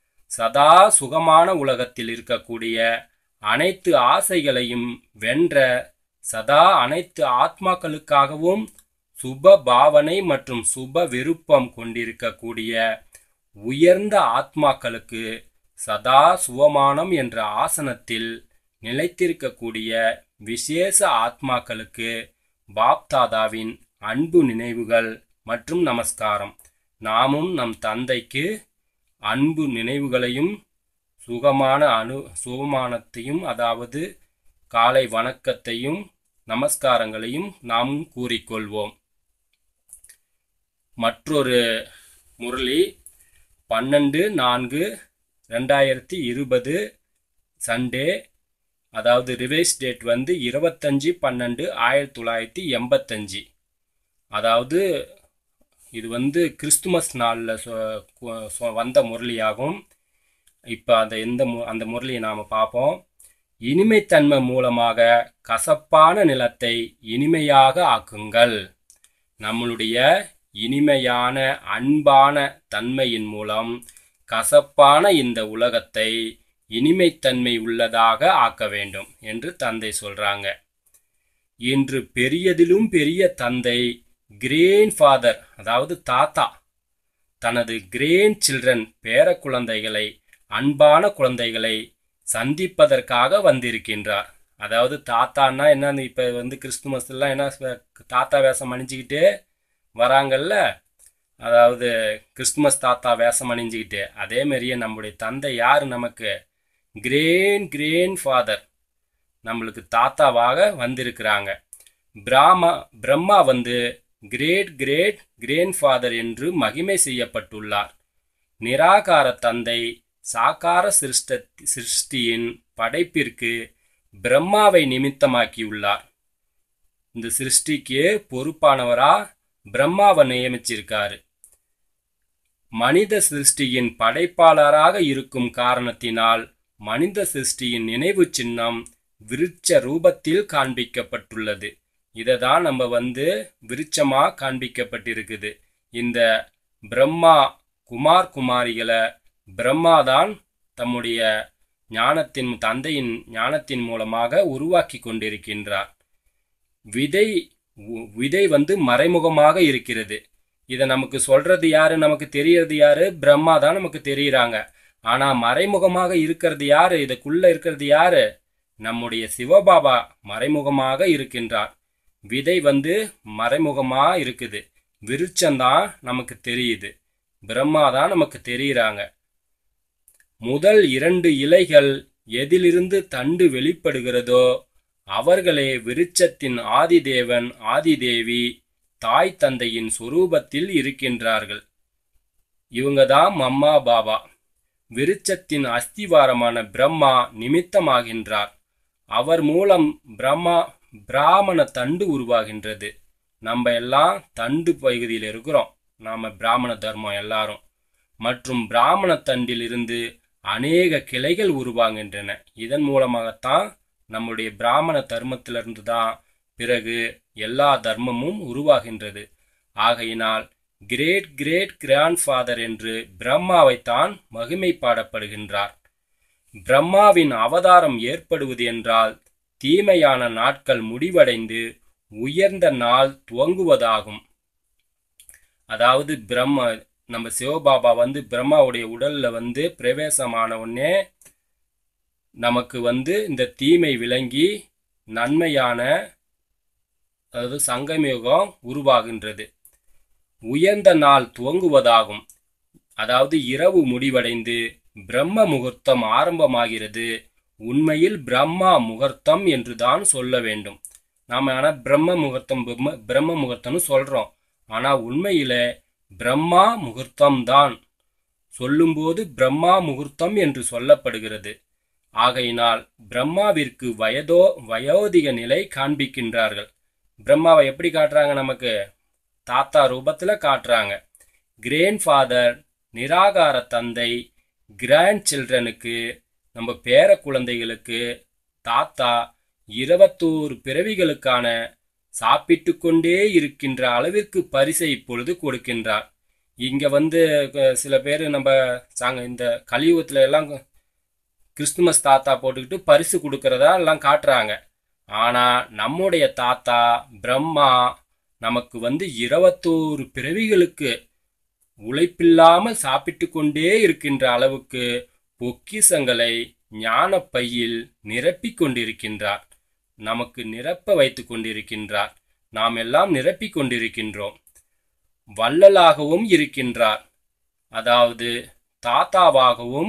சதா சுகமான உலகத்தில் இருக்கக்கூடிய அனைத்து ஆசைகளையும் வென்ற சதா அனைத்து ஆத்மாக்களுக்காகவும் சுப பாவனை மற்றும் சுப விருப்பம் கொண்டிருக்கக்கூடிய உயர்ந்த ஆத்மாக்களுக்கு சதா சுவமானம் என்ற ஆசனத்தில் நிலைத்திருக்கக்கூடிய விசேஷ ஆத்மாக்களுக்கு பாப்தாதாவின் அன்பு நினைவுகள் மற்றும் நமஸ்காரம் நாமும் நம் தந்தைக்கு அன்பு நினைவுகளையும் சுகமான அனு சுகமானத்தையும் அதாவது காலை வணக்கத்தையும் நமஸ்காரங்களையும் நாம் கூறிக்கொள்வோம் மற்றொரு முரளி பன்னெண்டு நான்கு ரெண்டாயிரத்தி இருபது சண்டே அதாவது ரிவைஸ் டேட் வந்து இருபத்தஞ்சி பன்னெண்டு ஆயிரத்தி தொள்ளாயிரத்தி எண்பத்தஞ்சி அதாவது இது வந்து கிறிஸ்துமஸ் நாளில் வந்த முரளியாகும் இப்போ அந்த எந்த மு அந்த முரளியை நாம் பார்ப்போம் இனிமைத்தன்மை மூலமாக கசப்பான நிலத்தை இனிமையாக ஆக்குங்கள் நம்மளுடைய இனிமையான அன்பான தன்மையின் மூலம் கசப்பான இந்த உலகத்தை இனிமைத்தன்மை உள்ளதாக ஆக்க வேண்டும் என்று தந்தை சொல்றாங்க இன்று பெரியதிலும் பெரிய தந்தை கிரேன் ஃபாதர் அதாவது தாத்தா தனது கிரேன் சில்ட்ரன் பேர குழந்தைகளை அன்பான குழந்தைகளை சந்திப்பதற்காக வந்திருக்கின்றார் அதாவது தாத்தான்னா என்ன இப்போ வந்து கிறிஸ்துமஸ்லாம் என்ன தாத்தா வேஷம் அணிஞ்சிக்கிட்டு வராங்கல்ல அதாவது கிறிஸ்துமஸ் தாத்தா வேஷம் அணிஞ்சிக்கிட்டு அதே மாதிரியே நம்முடைய தந்தை யார் நமக்கு கிரேன் கிரேன் ஃபாதர் நம்மளுக்கு தாத்தாவாக வந்திருக்கிறாங்க பிராமா பிரம்மா வந்து கிரேட் கிரேட் கிரேண்ட்ஃபாதர் என்று மகிமை செய்யப்பட்டுள்ளார் நிராகார தந்தை சாகார சிருஷ்ட சிருஷ்டியின் படைப்பிற்கு பிரம்மாவை நிமித்தமாக்கியுள்ளார் இந்த சிருஷ்டிக்கு பொறுப்பானவரா பிரம்மாவை நியமிச்சிருக்காரு மனித சிருஷ்டியின் படைப்பாளராக இருக்கும் காரணத்தினால் மனித சிருஷ்டியின் நினைவு சின்னம் விருட்ச ரூபத்தில் காண்பிக்கப்பட்டுள்ளது இதை தான் நம்ம வந்து விருட்சமா காண்பிக்கப்பட்டிருக்குது இந்த பிரம்மா குமார் குமாரிகளை பிரம்மா தான் தம்முடைய ஞானத்தின் தந்தையின் ஞானத்தின் மூலமாக உருவாக்கி கொண்டிருக்கின்றார் விதை உ- விதை வந்து மறைமுகமாக இருக்கிறது இதை நமக்கு சொல்றது யாரு நமக்கு தெரியறது யாரு பிரம்மா தான் நமக்கு தெரியுறாங்க ஆனா மறைமுகமாக இருக்கிறது யாரு இதுக்குள்ள இருக்கிறது யாரு நம்முடைய சிவபாபா மறைமுகமாக இருக்கின்றார் விதை வந்து மறைமுகமா இருக்குது விருட்சம்தான் நமக்கு தெரியுது பிரம்மா தான் நமக்கு தெரியுறாங்க முதல் இரண்டு இலைகள் எதிலிருந்து தண்டு வெளிப்படுகிறதோ அவர்களே விருட்சத்தின் ஆதிதேவன் ஆதிதேவி தாய் தந்தையின் சொரூபத்தில் இருக்கின்றார்கள் இவங்க தான் மம்மா பாபா விருட்சத்தின் அஸ்திவாரமான பிரம்மா நிமித்தமாகின்றார் அவர் மூலம் பிரம்மா பிராமண தண்டு உருவாகின்றது நம்ம எல்லாம் தண்டு பகுதியில் இருக்கிறோம் நாம பிராமண தர்மம் எல்லாரும் மற்றும் பிராமண தண்டிலிருந்து அநேக கிளைகள் உருவாகின்றன இதன் மூலமாகத்தான் நம்முடைய பிராமண தர்மத்திலிருந்து தான் பிறகு எல்லா தர்மமும் உருவாகின்றது ஆகையினால் கிரேட் கிரேட் கிராண்ட்ஃபாதர் என்று பிரம்மாவைத்தான் மகிமை பாடப்படுகின்றார் பிரம்மாவின் அவதாரம் ஏற்படுவது என்றால் தீமையான நாட்கள் முடிவடைந்து உயர்ந்த நாள் துவங்குவதாகும் அதாவது பிரம்ம நம்ம சிவபாபா வந்து பிரம்மாவுடைய உடல்ல வந்து பிரவேசமான உடனே நமக்கு வந்து இந்த தீமை விளங்கி நன்மையான அதாவது சங்கமயுகம் உருவாகின்றது உயர்ந்த நாள் துவங்குவதாகும் அதாவது இரவு முடிவடைந்து பிரம்ம முகூர்த்தம் ஆரம்பமாகிறது உண்மையில் பிரம்மா முகூர்த்தம் என்றுதான் சொல்ல வேண்டும் நாம ஆனா பிரம்ம முகூர்த்தம் பிரம்ம பிரம்ம முகூர்த்தம்னு சொல்றோம் ஆனா உண்மையில பிரம்மா முகூர்த்தம் தான் சொல்லும்போது பிரம்மா முகூர்த்தம் என்று சொல்லப்படுகிறது ஆகையினால் பிரம்மாவிற்கு வயதோ வயோதிக நிலை காண்பிக்கின்றார்கள் பிரம்மாவை எப்படி காட்டுறாங்க நமக்கு தாத்தா ரூபத்துல காட்டுறாங்க கிரேண்ட் ஃபாதர் நிராகார தந்தை கிராண்ட் சில்ட்ரனுக்கு நம்ம பேர குழந்தைகளுக்கு தாத்தா இருபத்தோரு பிறவிகளுக்கான சாப்பிட்டு கொண்டே இருக்கின்ற அளவிற்கு பரிசை இப்பொழுது கொடுக்கின்றார் இங்க வந்து அஹ், சில பேர் நம்ம சாங்க இந்த கலியுகத்துல எல்லாம் கிறிஸ்துமஸ் தாத்தா போட்டுக்கிட்டு பரிசு கொடுக்கறதா எல்லாம் காட்டுறாங்க ஆனா நம்முடைய தாத்தா பிரம்மா நமக்கு வந்து இருபத்தோரு பிறவிகளுக்கு உழைப்பில்லாமல் சாப்பிட்டு கொண்டே இருக்கின்ற அளவுக்கு பொக்கிசங்களை ஞான பையில் நிரப்பிக் கொண்டிருக்கின்றார் நமக்கு நிரப்ப வைத்துக் கொண்டிருக்கின்றார் நாம் எல்லாம் நிரப்பிக் கொண்டிருக்கின்றோம் வள்ளலாகவும் இருக்கின்றார் அதாவது தாத்தாவாகவும்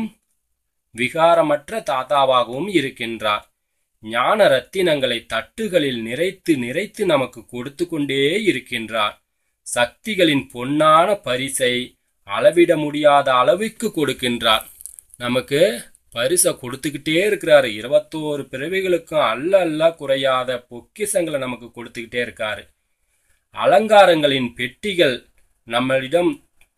விகாரமற்ற தாத்தாவாகவும் இருக்கின்றார் ஞான ரத்தினங்களை தட்டுகளில் நிறைத்து நிறைத்து நமக்கு கொடுத்து கொண்டே இருக்கின்றார் சக்திகளின் பொன்னான பரிசை அளவிட முடியாத அளவுக்கு கொடுக்கின்றார் நமக்கு பரிசை கொடுத்துக்கிட்டே இருக்கிறாரு இருபத்தோரு பிறவிகளுக்கும் அல்ல அல்ல குறையாத பொக்கிசங்களை நமக்கு கொடுத்துக்கிட்டே இருக்காரு அலங்காரங்களின் பெட்டிகள் நம்மளிடம்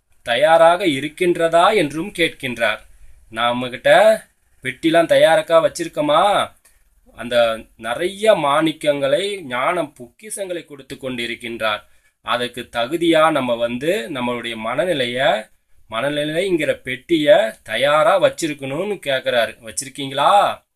தயாராக இருக்கின்றதா என்றும் கேட்கின்றார் நம்மகிட்ட பெட்டிலாம் தயாராக்கா வச்சிருக்கோமா அந்த நிறைய மாணிக்கங்களை ஞான பொக்கிசங்களை கொடுத்து கொண்டிருக்கின்றார் அதுக்கு தகுதியா நம்ம வந்து நம்மளுடைய மனநிலைய மனநிலைங்கிற பெட்டிய தயாரா வச்சிருக்கணும்னு கேக்குறாரு வச்சிருக்கீங்களா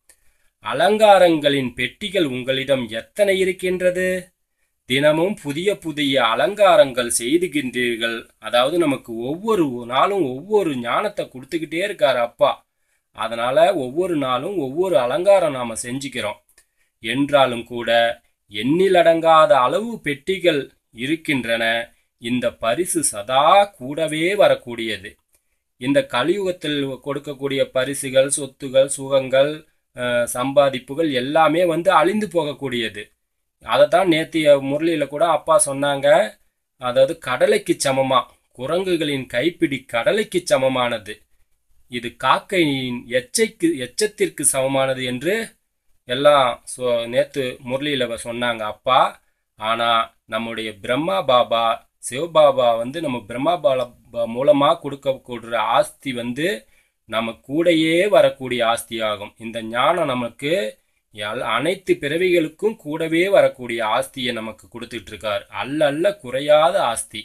அலங்காரங்களின் பெட்டிகள் உங்களிடம் எத்தனை இருக்கின்றது தினமும் புதிய புதிய அலங்காரங்கள் செய்துகின்றீர்கள் அதாவது நமக்கு ஒவ்வொரு நாளும் ஒவ்வொரு ஞானத்தை கொடுத்துக்கிட்டே இருக்காரு அப்பா அதனால ஒவ்வொரு நாளும் ஒவ்வொரு அலங்காரம் நாம செஞ்சுக்கிறோம் என்றாலும் கூட எண்ணிலடங்காத அளவு பெட்டிகள் இருக்கின்றன இந்த பரிசு சதா கூடவே வரக்கூடியது இந்த கலியுகத்தில் கொடுக்கக்கூடிய பரிசுகள் சொத்துகள் சுகங்கள் அஹ், சம்பாதிப்புகள் எல்லாமே வந்து அழிந்து போகக்கூடியது அதை தான் நேத்திய முரளியில் கூட அப்பா சொன்னாங்க அதாவது கடலைக்கு சமமா குரங்குகளின் கைப்பிடி கடலைக்கு சமமானது இது காக்கையின் எச்சைக்கு எச்சத்திற்கு சமமானது என்று எல்லாம் சொ நேத்து முரளியில் சொன்னாங்க அப்பா ஆனால் நம்முடைய பிரம்மா பாபா சிவபாபா வந்து நம்ம பிரம்மா பாபா மூலமாக கொடுக்கக்கூடிய ஆஸ்தி வந்து நம்ம கூடயே வரக்கூடிய ஆஸ்தி ஆகும் இந்த ஞானம் நமக்கு எல்- அனைத்து பிறவிகளுக்கும் கூடவே வரக்கூடிய ஆஸ்தியை நமக்கு கொடுத்துட்டு இருக்கார் அல்ல அல்ல குறையாத ஆஸ்தி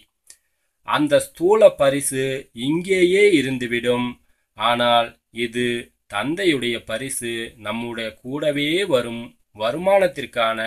அந்த ஸ்தூல பரிசு இங்கேயே இருந்துவிடும் ஆனால் இது தந்தையுடைய பரிசு நம்முடைய கூடவே வரும் வருமானத்திற்கான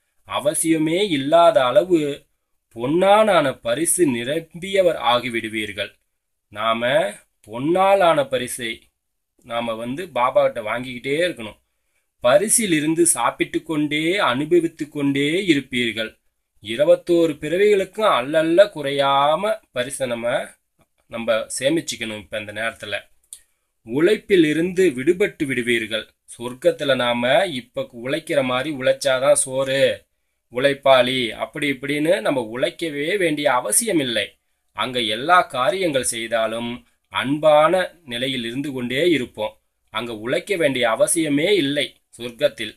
அவசியமே இல்லாத அளவு பொன்னாலான பரிசு நிரம்பியவர் ஆகிவிடுவீர்கள் நாம பொன்னாலான பரிசை நாம வந்து பாபா கிட்ட வாங்கிக்கிட்டே இருக்கணும் பரிசிலிருந்து சாப்பிட்டு கொண்டே அனுபவித்து கொண்டே இருப்பீர்கள் இருபத்தோரு பிறவிகளுக்கும் அல்லல்ல குறையாம பரிசை நம்ம நம்ம சேமிச்சுக்கணும் இப்ப இந்த நேரத்துல உழைப்பில் இருந்து விடுபட்டு விடுவீர்கள் சொர்க்கத்துல நாம இப்ப உழைக்கிற மாதிரி உழைச்சாதான் சோறு உழைப்பாளி அப்படி இப்படின்னு நம்ம உழைக்கவே வேண்டிய அவசியம் இல்லை அங்க எல்லா காரியங்கள் செய்தாலும் அன்பான நிலையில் இருந்து கொண்டே இருப்போம் அங்க உழைக்க வேண்டிய அவசியமே இல்லை சொர்க்கத்தில்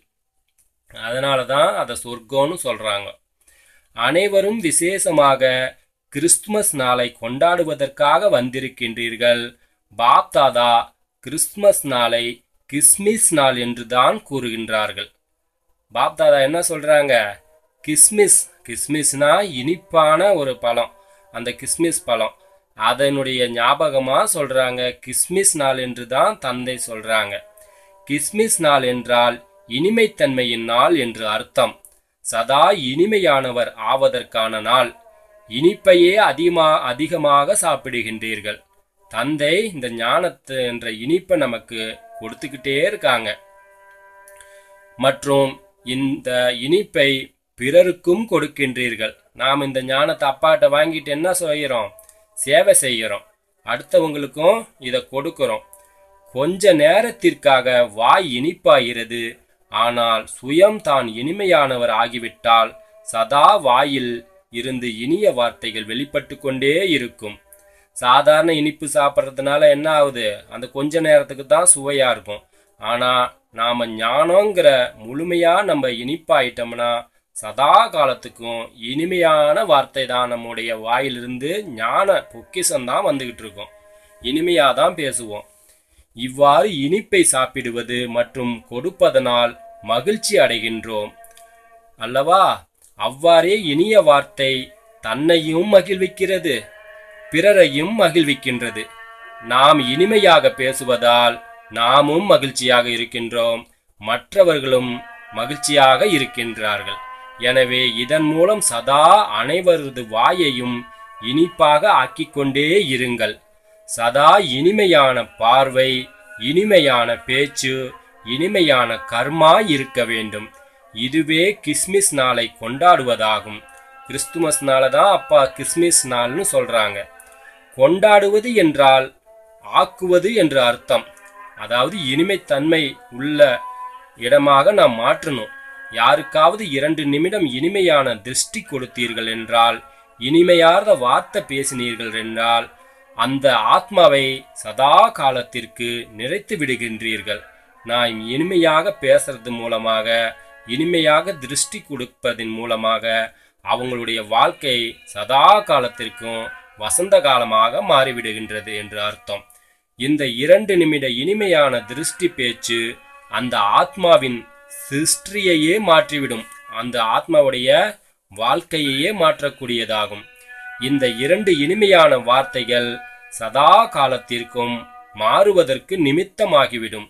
அதனால தான் அதை சொர்க்கம்னு சொல்றாங்க அனைவரும் விசேஷமாக கிறிஸ்துமஸ் நாளை கொண்டாடுவதற்காக வந்திருக்கின்றீர்கள் பாப்தாதா கிறிஸ்துமஸ் நாளை கிஸ்மிஸ் நாள் என்று தான் கூறுகின்றார்கள் பாப்தாதா என்ன சொல்றாங்க கிஸ்மிஸ் கிஸ்மிஸ்னா இனிப்பான ஒரு பழம் அந்த கிஸ்மிஸ் பழம் அதனுடைய ஞாபகமா சொல்றாங்க கிஸ்மிஸ் நாள் என்று தான் தந்தை சொல்றாங்க கிஸ்மிஸ் நாள் என்றால் இனிமைத்தன்மையின் நாள் என்று அர்த்தம் சதா இனிமையானவர் ஆவதற்கான நாள் இனிப்பையே அதிகமா அதிகமாக சாப்பிடுகின்றீர்கள் தந்தை இந்த ஞானத்து என்ற இனிப்பை நமக்கு கொடுத்துக்கிட்டே இருக்காங்க மற்றும் இந்த இனிப்பை பிறருக்கும் கொடுக்கின்றீர்கள் நாம் இந்த ஞானத்தை அப்பாட்ட வாங்கிட்டு என்ன செய்கிறோம் சேவை செய்கிறோம் அடுத்தவங்களுக்கும் இதை கொடுக்கிறோம் கொஞ்ச நேரத்திற்காக வாய் இனிப்பாகிறது ஆனால் சுயம் தான் இனிமையானவர் ஆகிவிட்டால் சதா வாயில் இருந்து இனிய வார்த்தைகள் வெளிப்பட்டு கொண்டே இருக்கும் சாதாரண இனிப்பு சாப்பிட்றதுனால என்ன ஆகுது அந்த கொஞ்ச நேரத்துக்கு தான் சுவையா இருக்கும் ஆனா நாம ஞானங்கிற முழுமையா நம்ம இனிப்பாயிட்டோம்னா சதா காலத்துக்கும் இனிமையான வார்த்தை தான் நம்முடைய வாயிலிருந்து ஞான பொக்கிஷம் தான் வந்துகிட்டு இருக்கும் இனிமையா தான் பேசுவோம் இவ்வாறு இனிப்பை சாப்பிடுவது மற்றும் கொடுப்பதனால் மகிழ்ச்சி அடைகின்றோம் அல்லவா அவ்வாறே இனிய வார்த்தை தன்னையும் மகிழ்விக்கிறது பிறரையும் மகிழ்விக்கின்றது நாம் இனிமையாக பேசுவதால் நாமும் மகிழ்ச்சியாக இருக்கின்றோம் மற்றவர்களும் மகிழ்ச்சியாக இருக்கின்றார்கள் எனவே இதன் மூலம் சதா அனைவரது வாயையும் இனிப்பாக ஆக்கிக் கொண்டே இருங்கள் சதா இனிமையான பார்வை இனிமையான பேச்சு இனிமையான கர்மா இருக்க வேண்டும் இதுவே கிறிஸ்மிஸ் நாளை கொண்டாடுவதாகும் கிறிஸ்துமஸ் நாளை தான் அப்பா கிறிஸ்மிஸ் நாள்னு சொல்றாங்க கொண்டாடுவது என்றால் ஆக்குவது என்று அர்த்தம் அதாவது இனிமைத்தன்மை உள்ள இடமாக நாம் மாற்றணும் யாருக்காவது இரண்டு நிமிடம் இனிமையான திருஷ்டி கொடுத்தீர்கள் என்றால் இனிமையார்ந்த வார்த்தை பேசினீர்கள் என்றால் அந்த ஆத்மாவை சதா காலத்திற்கு நிறைத்து விடுகின்றீர்கள் நான் இனிமையாக பேசுறது மூலமாக இனிமையாக திருஷ்டி கொடுப்பதன் மூலமாக அவங்களுடைய வாழ்க்கை சதா காலத்திற்கும் வசந்த காலமாக மாறிவிடுகின்றது என்று அர்த்தம் இந்த இரண்டு நிமிட இனிமையான திருஷ்டி பேச்சு அந்த ஆத்மாவின் சிருஷ்டியையே மாற்றிவிடும் அந்த ஆத்மாவுடைய வாழ்க்கையையே மாற்றக்கூடியதாகும் இந்த இரண்டு இனிமையான வார்த்தைகள் சதா காலத்திற்கும் மாறுவதற்கு நிமித்தமாகிவிடும்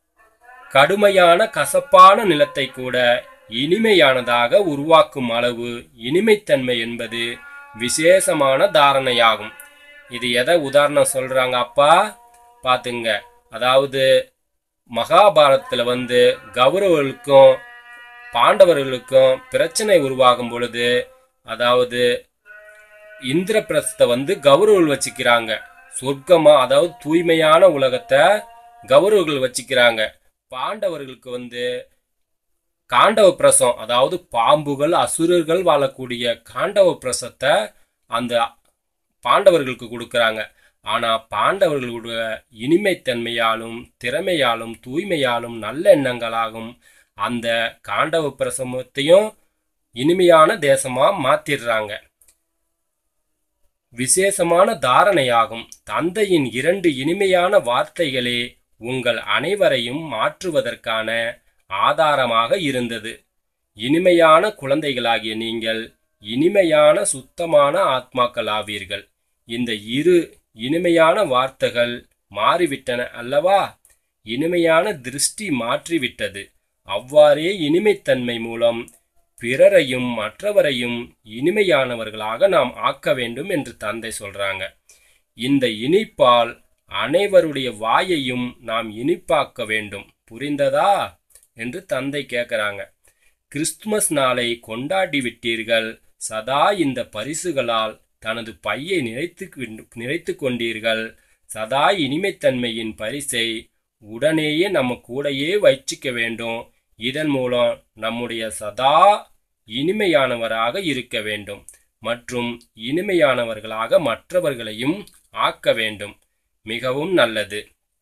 கடுமையான கசப்பான நிலத்தை கூட இனிமையானதாக உருவாக்கும் அளவு இனிமைத்தன்மை என்பது விசேஷமான தாரணையாகும் இது எதை உதாரணம் சொல்றாங்க அப்பா பாத்துங்க அதாவது மகாபாரதத்துல வந்து கௌரவர்களுக்கும் பாண்டவர்களுக்கும் பிரச்சனை உருவாகும் பொழுது அதாவது இந்திரபிரஸ்த வந்து கௌரவர்கள் வச்சுக்கிறாங்க சொர்க்கமா அதாவது தூய்மையான உலகத்தை கௌரவர்கள் வச்சுக்கிறாங்க பாண்டவர்களுக்கு வந்து காண்டவ பிரசம் அதாவது பாம்புகள் அசுரர்கள் வாழக்கூடிய காண்டவ பிரசத்தை அந்த பாண்டவர்களுக்கு கொடுக்கறாங்க ஆனா பாண்டவர்களுடைய இனிமைத்தன்மையாலும் திறமையாலும் தூய்மையாலும் நல்ல எண்ணங்களாகும் அந்த காண்டவ பிரசமத்தையும் இனிமையான தேசமா மாத்திடுறாங்க விசேஷமான தாரணையாகும் தந்தையின் இரண்டு இனிமையான வார்த்தைகளே உங்கள் அனைவரையும் மாற்றுவதற்கான ஆதாரமாக இருந்தது இனிமையான குழந்தைகளாகிய நீங்கள் இனிமையான சுத்தமான ஆத்மாக்கள் ஆவீர்கள் இந்த இரு இனிமையான வார்த்தைகள் மாறிவிட்டன அல்லவா இனிமையான திருஷ்டி மாற்றிவிட்டது அவ்வாறே இனிமைத்தன்மை மூலம் பிறரையும் மற்றவரையும் இனிமையானவர்களாக நாம் ஆக்க வேண்டும் என்று தந்தை சொல்றாங்க இந்த இனிப்பால் அனைவருடைய வாயையும் நாம் இனிப்பாக்க வேண்டும் புரிந்ததா என்று தந்தை கேட்கறாங்க கிறிஸ்துமஸ் நாளை கொண்டாடி விட்டீர்கள் சதா இந்த பரிசுகளால் தனது பையை நிறைத்து நிறைத்து கொண்டீர்கள் சதா இனிமைத்தன்மையின் பரிசை உடனேயே நம்ம கூடையே வச்சிக்க வேண்டும் இதன் மூலம் நம்முடைய சதா இனிமையானவராக இருக்க வேண்டும் மற்றும் இனிமையானவர்களாக மற்றவர்களையும் ஆக்க வேண்டும் மிகவும் நல்லது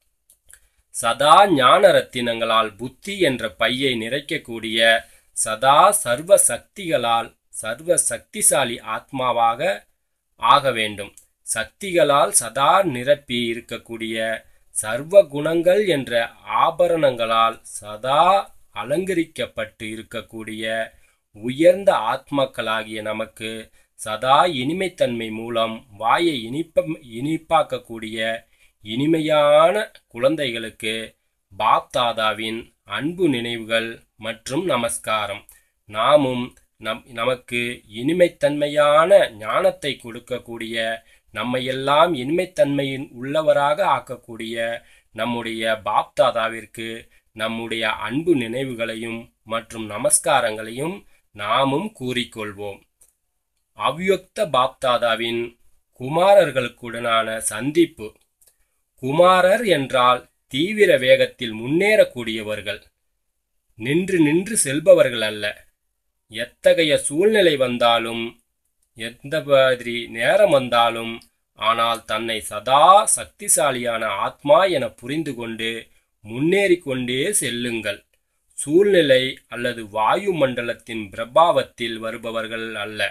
சதா ஞான ரத்தினங்களால் புத்தி என்ற பையை நிறைக்கக்கூடிய சதா சர்வ சக்திகளால் சர்வ சக்திசாலி ஆத்மாவாக ஆக வேண்டும் சக்திகளால் சதா நிரப்பி இருக்கக்கூடிய சர்வ குணங்கள் என்ற ஆபரணங்களால் சதா அலங்கரிக்கப்பட்டு இருக்கக்கூடிய உயர்ந்த ஆத்மாக்களாகிய நமக்கு சதா இனிமைத்தன்மை மூலம் வாயை இனிப்ப இனிப்பாக்கக்கூடிய இனிமையான குழந்தைகளுக்கு பாப்தாதாவின் அன்பு நினைவுகள் மற்றும் நமஸ்காரம் நாமும் நம் நமக்கு இனிமைத்தன்மையான ஞானத்தை கொடுக்கக்கூடிய நம்மையெல்லாம் இனிமைத்தன்மையின் உள்ளவராக ஆக்கக்கூடிய நம்முடைய பாப்தாதாவிற்கு நம்முடைய அன்பு நினைவுகளையும் மற்றும் நமஸ்காரங்களையும் நாமும் கூறிக்கொள்வோம் அவ்யுக்த பாப்தாதாவின் குமாரர்களுக்குடனான சந்திப்பு குமாரர் என்றால் தீவிர வேகத்தில் முன்னேறக்கூடியவர்கள் நின்று நின்று செல்பவர்கள் அல்ல எத்தகைய சூழ்நிலை வந்தாலும் எந்த மாதிரி நேரம் வந்தாலும் ஆனால் தன்னை சதா சக்திசாலியான ஆத்மா என புரிந்து கொண்டு முன்னேறி கொண்டே செல்லுங்கள் சூழ்நிலை அல்லது வாயு மண்டலத்தின் பிரபாவத்தில் வருபவர்கள் அல்ல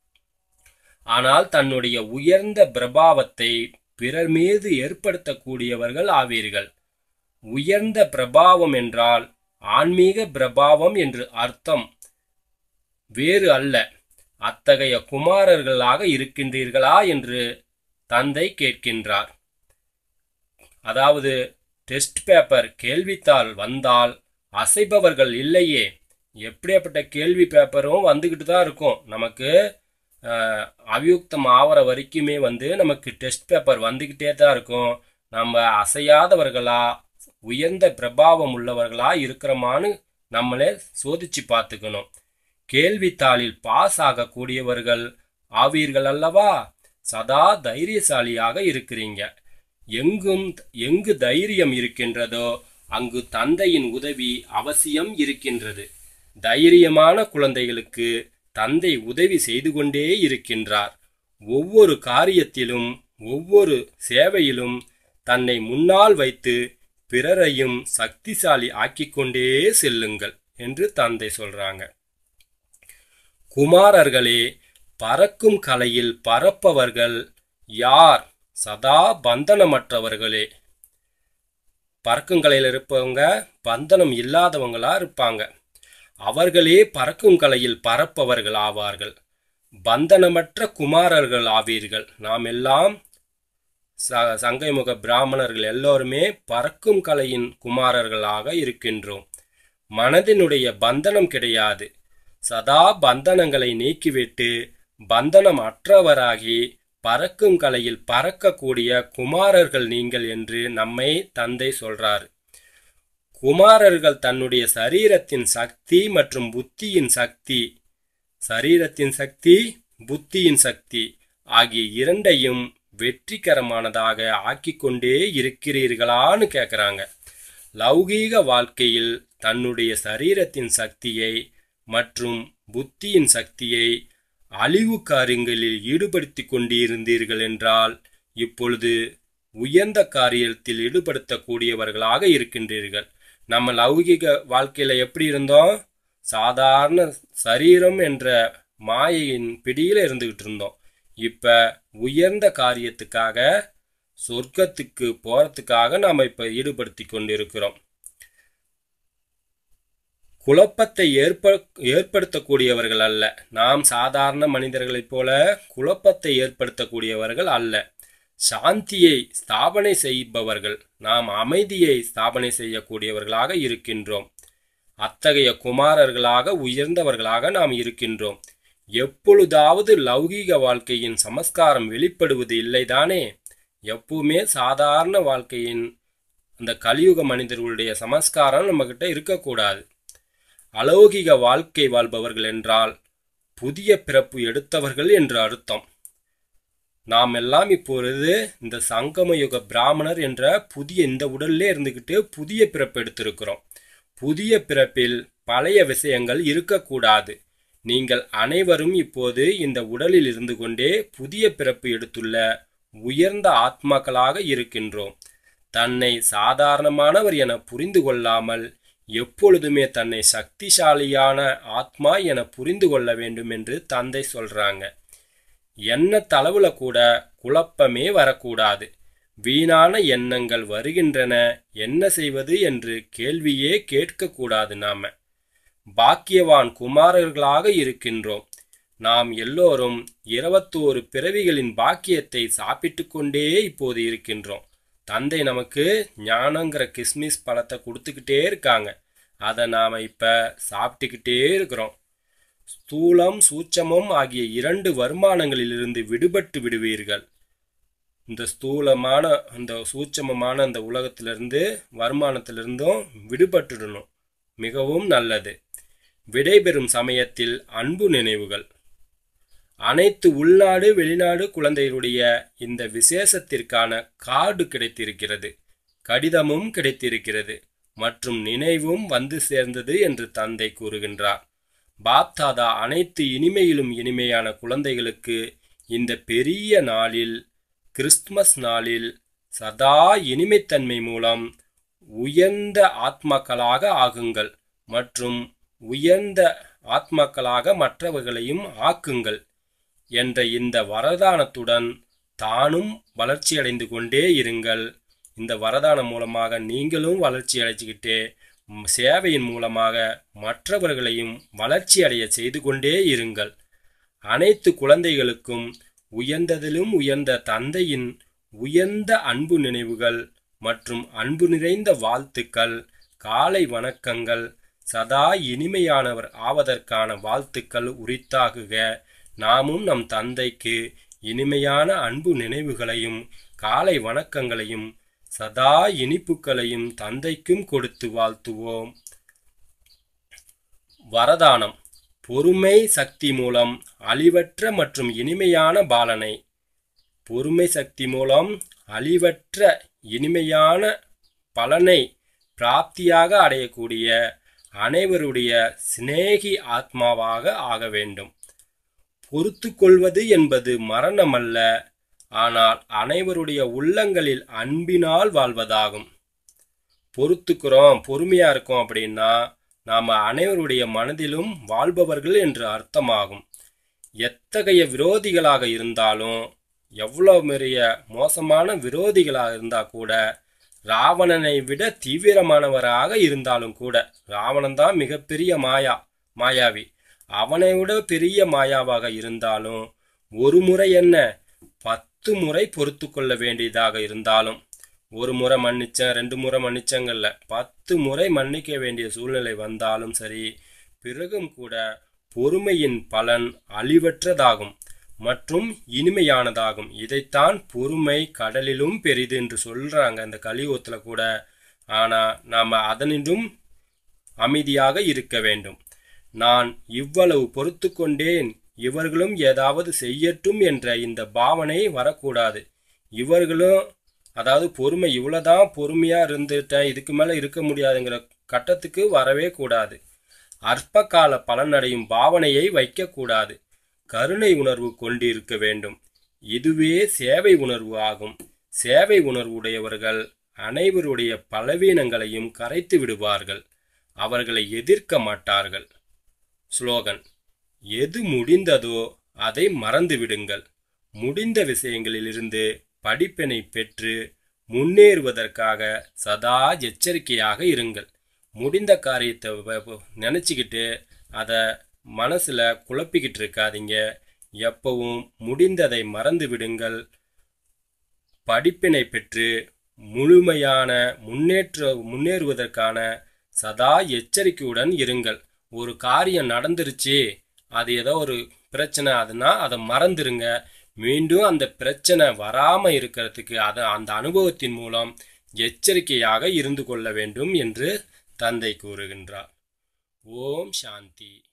ஆனால் தன்னுடைய உயர்ந்த பிரபாவத்தை பிறர் மீது ஏற்படுத்தக்கூடியவர்கள் ஆவீர்கள் உயர்ந்த பிரபாவம் என்றால் ஆன்மீக பிரபாவம் என்று அர்த்தம் வேறு அல்ல அத்தகைய குமாரர்களாக இருக்கின்றீர்களா என்று தந்தை கேட்கின்றார் அதாவது டெஸ்ட் பேப்பர் கேள்வித்தாள் வந்தால் அசைப்பவர்கள் இல்லையே எப்படியாப்பட்ட கேள்வி பேப்பரும் வந்துக்கிட்டு தான் இருக்கும் நமக்கு அவியுக்தம் ஆகிற வரைக்குமே வந்து நமக்கு டெஸ்ட் பேப்பர் வந்துக்கிட்டே தான் இருக்கும் நம்ம அசையாதவர்களா உயர்ந்த பிரபாவம் உள்ளவர்களா இருக்கிறோமான்னு நம்மளே சோதிச்சு பார்த்துக்கணும் கேள்வித்தாளில் பாஸ் ஆகக்கூடியவர்கள் ஆவீர்கள் அல்லவா சதா தைரியசாலியாக இருக்கிறீங்க எங்கும் எங்கு தைரியம் இருக்கின்றதோ அங்கு தந்தையின் உதவி அவசியம் இருக்கின்றது தைரியமான குழந்தைகளுக்கு தந்தை உதவி செய்து கொண்டே இருக்கின்றார் ஒவ்வொரு காரியத்திலும் ஒவ்வொரு சேவையிலும் தன்னை முன்னால் வைத்து பிறரையும் சக்திசாலி ஆக்கிக்கொண்டே செல்லுங்கள் என்று தந்தை சொல்றாங்க குமாரர்களே பறக்கும் கலையில் பறப்பவர்கள் யார் சதா பந்தனமற்றவர்களே பறக்கும் கலையில் இருப்பவங்க பந்தனம் இல்லாதவங்களா இருப்பாங்க அவர்களே பறக்கும் கலையில் பறப்பவர்கள் ஆவார்கள் பந்தனமற்ற குமாரர்கள் ஆவீர்கள் நாம் எல்லாம் ச சங்கைமுக பிராமணர்கள் எல்லோருமே பறக்கும் கலையின் குமாரர்களாக இருக்கின்றோம் மனதினுடைய பந்தனம் கிடையாது சதா பந்தனங்களை நீக்கிவிட்டு பந்தனம் அற்றவராகி பறக்கும் கலையில் பறக்கக்கூடிய குமாரர்கள் நீங்கள் என்று நம்மை தந்தை சொல்றார் குமாரர்கள் தன்னுடைய சரீரத்தின் சக்தி மற்றும் புத்தியின் சக்தி சரீரத்தின் சக்தி புத்தியின் சக்தி ஆகிய இரண்டையும் வெற்றிகரமானதாக ஆக்கிக்கொண்டே இருக்கிறீர்களான்னு கேட்குறாங்க லௌகீக வாழ்க்கையில் தன்னுடைய சரீரத்தின் சக்தியை மற்றும் புத்தியின் சக்தியை அழிவு காரியங்களில் ஈடுபடுத்திக் கொண்டிருந்தீர்கள் என்றால் இப்பொழுது உயர்ந்த காரியத்தில் ஈடுபடுத்தக்கூடியவர்களாக இருக்கின்றீர்கள் நம்ம லௌகிக வாழ்க்கையில எப்படி இருந்தோம் சாதாரண சரீரம் என்ற மாயையின் பிடியில இருந்துகிட்டு இருந்தோம் இப்ப உயர்ந்த காரியத்துக்காக சொர்க்கத்துக்கு போறதுக்காக நாம இப்ப ஈடுபடுத்தி கொண்டிருக்கிறோம் குழப்பத்தை ஏற்ப ஏற்படுத்தக்கூடியவர்கள் அல்ல நாம் சாதாரண மனிதர்களைப் போல குழப்பத்தை ஏற்படுத்தக்கூடியவர்கள் அல்ல சாந்தியை ஸ்தாபனை செய்பவர்கள் நாம் அமைதியை ஸ்தாபனை செய்யக்கூடியவர்களாக இருக்கின்றோம் அத்தகைய குமாரர்களாக உயர்ந்தவர்களாக நாம் இருக்கின்றோம் எப்பொழுதாவது லௌகீக வாழ்க்கையின் சமஸ்காரம் வெளிப்படுவது இல்லைதானே எப்பவுமே சாதாரண வாழ்க்கையின் அந்த கலியுக மனிதர்களுடைய சமஸ்காரம் நம்மகிட்ட இருக்கக்கூடாது அலௌகிக வாழ்க்கை வாழ்பவர்கள் என்றால் புதிய பிறப்பு எடுத்தவர்கள் என்று அர்த்தம் நாம் எல்லாம் இப்பொழுது இந்த சங்கமயுக பிராமணர் என்ற புதிய இந்த உடல்லே இருந்துக்கிட்டு புதிய பிறப்பு எடுத்திருக்கிறோம் புதிய பிறப்பில் பழைய விஷயங்கள் இருக்கக்கூடாது நீங்கள் அனைவரும் இப்போது இந்த உடலில் இருந்து கொண்டே புதிய பிறப்பு எடுத்துள்ள உயர்ந்த ஆத்மாக்களாக இருக்கின்றோம் தன்னை சாதாரணமானவர் என புரிந்து கொள்ளாமல் எப்பொழுதுமே தன்னை சக்திசாலியான ஆத்மா என புரிந்து கொள்ள வேண்டும் என்று தந்தை சொல்றாங்க எண்ண தளவுல கூட குழப்பமே வரக்கூடாது வீணான எண்ணங்கள் வருகின்றன என்ன செய்வது என்று கேள்வியே கேட்கக்கூடாது நாம பாக்கியவான் குமாரர்களாக இருக்கின்றோம் நாம் எல்லோரும் இருபத்தோரு பிறவிகளின் பாக்கியத்தை சாப்பிட்டு கொண்டே இப்போது இருக்கின்றோம் தந்தை நமக்கு ஞானங்கிற கிஸ்மிஸ் பழத்தை கொடுத்துக்கிட்டே இருக்காங்க அதை நாம் இப்போ சாப்பிட்டுக்கிட்டே இருக்கிறோம் ஸ்தூலம் சூட்சமம் ஆகிய இரண்டு வருமானங்களிலிருந்து விடுபட்டு விடுவீர்கள் இந்த ஸ்தூலமான அந்த சூட்சமமான அந்த உலகத்திலிருந்து வருமானத்திலிருந்தும் விடுபட்டுடணும் மிகவும் நல்லது விடைபெறும் சமயத்தில் அன்பு நினைவுகள் அனைத்து உள்நாடு வெளிநாடு குழந்தைகளுடைய இந்த விசேஷத்திற்கான கார்டு கிடைத்திருக்கிறது கடிதமும் கிடைத்திருக்கிறது மற்றும் நினைவும் வந்து சேர்ந்தது என்று தந்தை கூறுகின்றார் பாப்தாதா அனைத்து இனிமையிலும் இனிமையான குழந்தைகளுக்கு இந்த பெரிய நாளில் கிறிஸ்துமஸ் நாளில் சதா இனிமைத்தன்மை மூலம் உயர்ந்த ஆத்மாக்களாக ஆகுங்கள் மற்றும் உயர்ந்த ஆத்மாக்களாக மற்றவர்களையும் ஆக்குங்கள் என்ற இந்த வரதானத்துடன் தானும் வளர்ச்சியடைந்து கொண்டே இருங்கள் இந்த வரதானம் மூலமாக நீங்களும் வளர்ச்சி அடைச்சிக்கிட்டே ம், சேவையின் மூலமாக மற்றவர்களையும் வளர்ச்சி அடைய செய்து கொண்டே இருங்கள் அனைத்து குழந்தைகளுக்கும் உயர்ந்ததிலும் உயர்ந்த தந்தையின் உயர்ந்த அன்பு நினைவுகள் மற்றும் அன்பு நிறைந்த வாழ்த்துக்கள் காலை வணக்கங்கள் சதா இனிமையானவர் ஆவதற்கான வாழ்த்துக்கள் உரித்தாகுக நாமும் நம் தந்தைக்கு இனிமையான அன்பு நினைவுகளையும் காலை வணக்கங்களையும் சதா இனிப்புகளையும் தந்தைக்கும் கொடுத்து வாழ்த்துவோம் வரதானம் பொறுமை சக்தி மூலம் அழிவற்ற மற்றும் இனிமையான பாலனை பொறுமை சக்தி மூலம் அழிவற்ற இனிமையான பலனை பிராப்தியாக அடையக்கூடிய அனைவருடைய சிநேகி ஆத்மாவாக ஆக வேண்டும் பொறுத்து கொள்வது என்பது மரணமல்ல ஆனால் அனைவருடைய உள்ளங்களில் அன்பினால் வாழ்வதாகும் பொறுத்துக்கிறோம் பொறுமையா இருக்கோம் அப்படின்னா நாம அனைவருடைய மனதிலும் வாழ்பவர்கள் என்று அர்த்தமாகும் எத்தகைய விரோதிகளாக இருந்தாலும் எவ்வளவு பெரிய மோசமான விரோதிகளாக இருந்தா கூட ராவணனை விட தீவிரமானவராக இருந்தாலும் கூட ராவணன் தான் மிகப்பெரிய மாயா மாயாவி அவனை விட பெரிய மாயாவாக இருந்தாலும் ஒரு முறை என்ன பத்து முறை பொறுத்து கொள்ள வேண்டியதாக இருந்தாலும் ஒரு முறை மன்னிச்சேன் ரெண்டு முறை மன்னிச்சங்கல்ல பத்து முறை மன்னிக்க வேண்டிய சூழ்நிலை வந்தாலும் சரி பிறகும் கூட பொறுமையின் பலன் அழிவற்றதாகும் மற்றும் இனிமையானதாகும் இதைத்தான் பொறுமை கடலிலும் பெரிது என்று சொல்றாங்க இந்த கலியுகத்துல கூட ஆனா நாம அதனின்றும் அமைதியாக இருக்க வேண்டும் நான் இவ்வளவு பொறுத்து கொண்டேன் இவர்களும் ஏதாவது செய்யட்டும் என்ற இந்த பாவனை வரக்கூடாது இவர்களும் அதாவது பொறுமை இவ்வளோதான் பொறுமையாக இருந்துட்டேன் இதுக்கு மேலே இருக்க முடியாதுங்கிற கட்டத்துக்கு வரவே கூடாது அற்ப கால பலனடையும் பாவனையை வைக்கக்கூடாது கருணை உணர்வு கொண்டிருக்க வேண்டும் இதுவே சேவை உணர்வு ஆகும் சேவை உணர்வு உடையவர்கள் அனைவருடைய பலவீனங்களையும் கரைத்து விடுவார்கள் அவர்களை எதிர்க்க மாட்டார்கள் ஸ்லோகன் எது முடிந்ததோ அதை மறந்து விடுங்கள் முடிந்த விஷயங்களிலிருந்து படிப்பினை பெற்று முன்னேறுவதற்காக சதா எச்சரிக்கையாக இருங்கள் முடிந்த காரியத்தை நினச்சிக்கிட்டு அதை மனசில் குழப்பிக்கிட்டு இருக்காதீங்க எப்பவும் முடிந்ததை மறந்து விடுங்கள் படிப்பினை பெற்று முழுமையான முன்னேற்ற முன்னேறுவதற்கான சதா எச்சரிக்கையுடன் இருங்கள் ஒரு காரியம் நடந்துருச்சு அது ஏதோ ஒரு பிரச்சனை அதுனா அதை மறந்துருங்க மீண்டும் அந்த பிரச்சனை வராமல் இருக்கிறதுக்கு அதை அந்த அனுபவத்தின் மூலம் எச்சரிக்கையாக இருந்து கொள்ள வேண்டும் என்று தந்தை கூறுகின்றார் ஓம் சாந்தி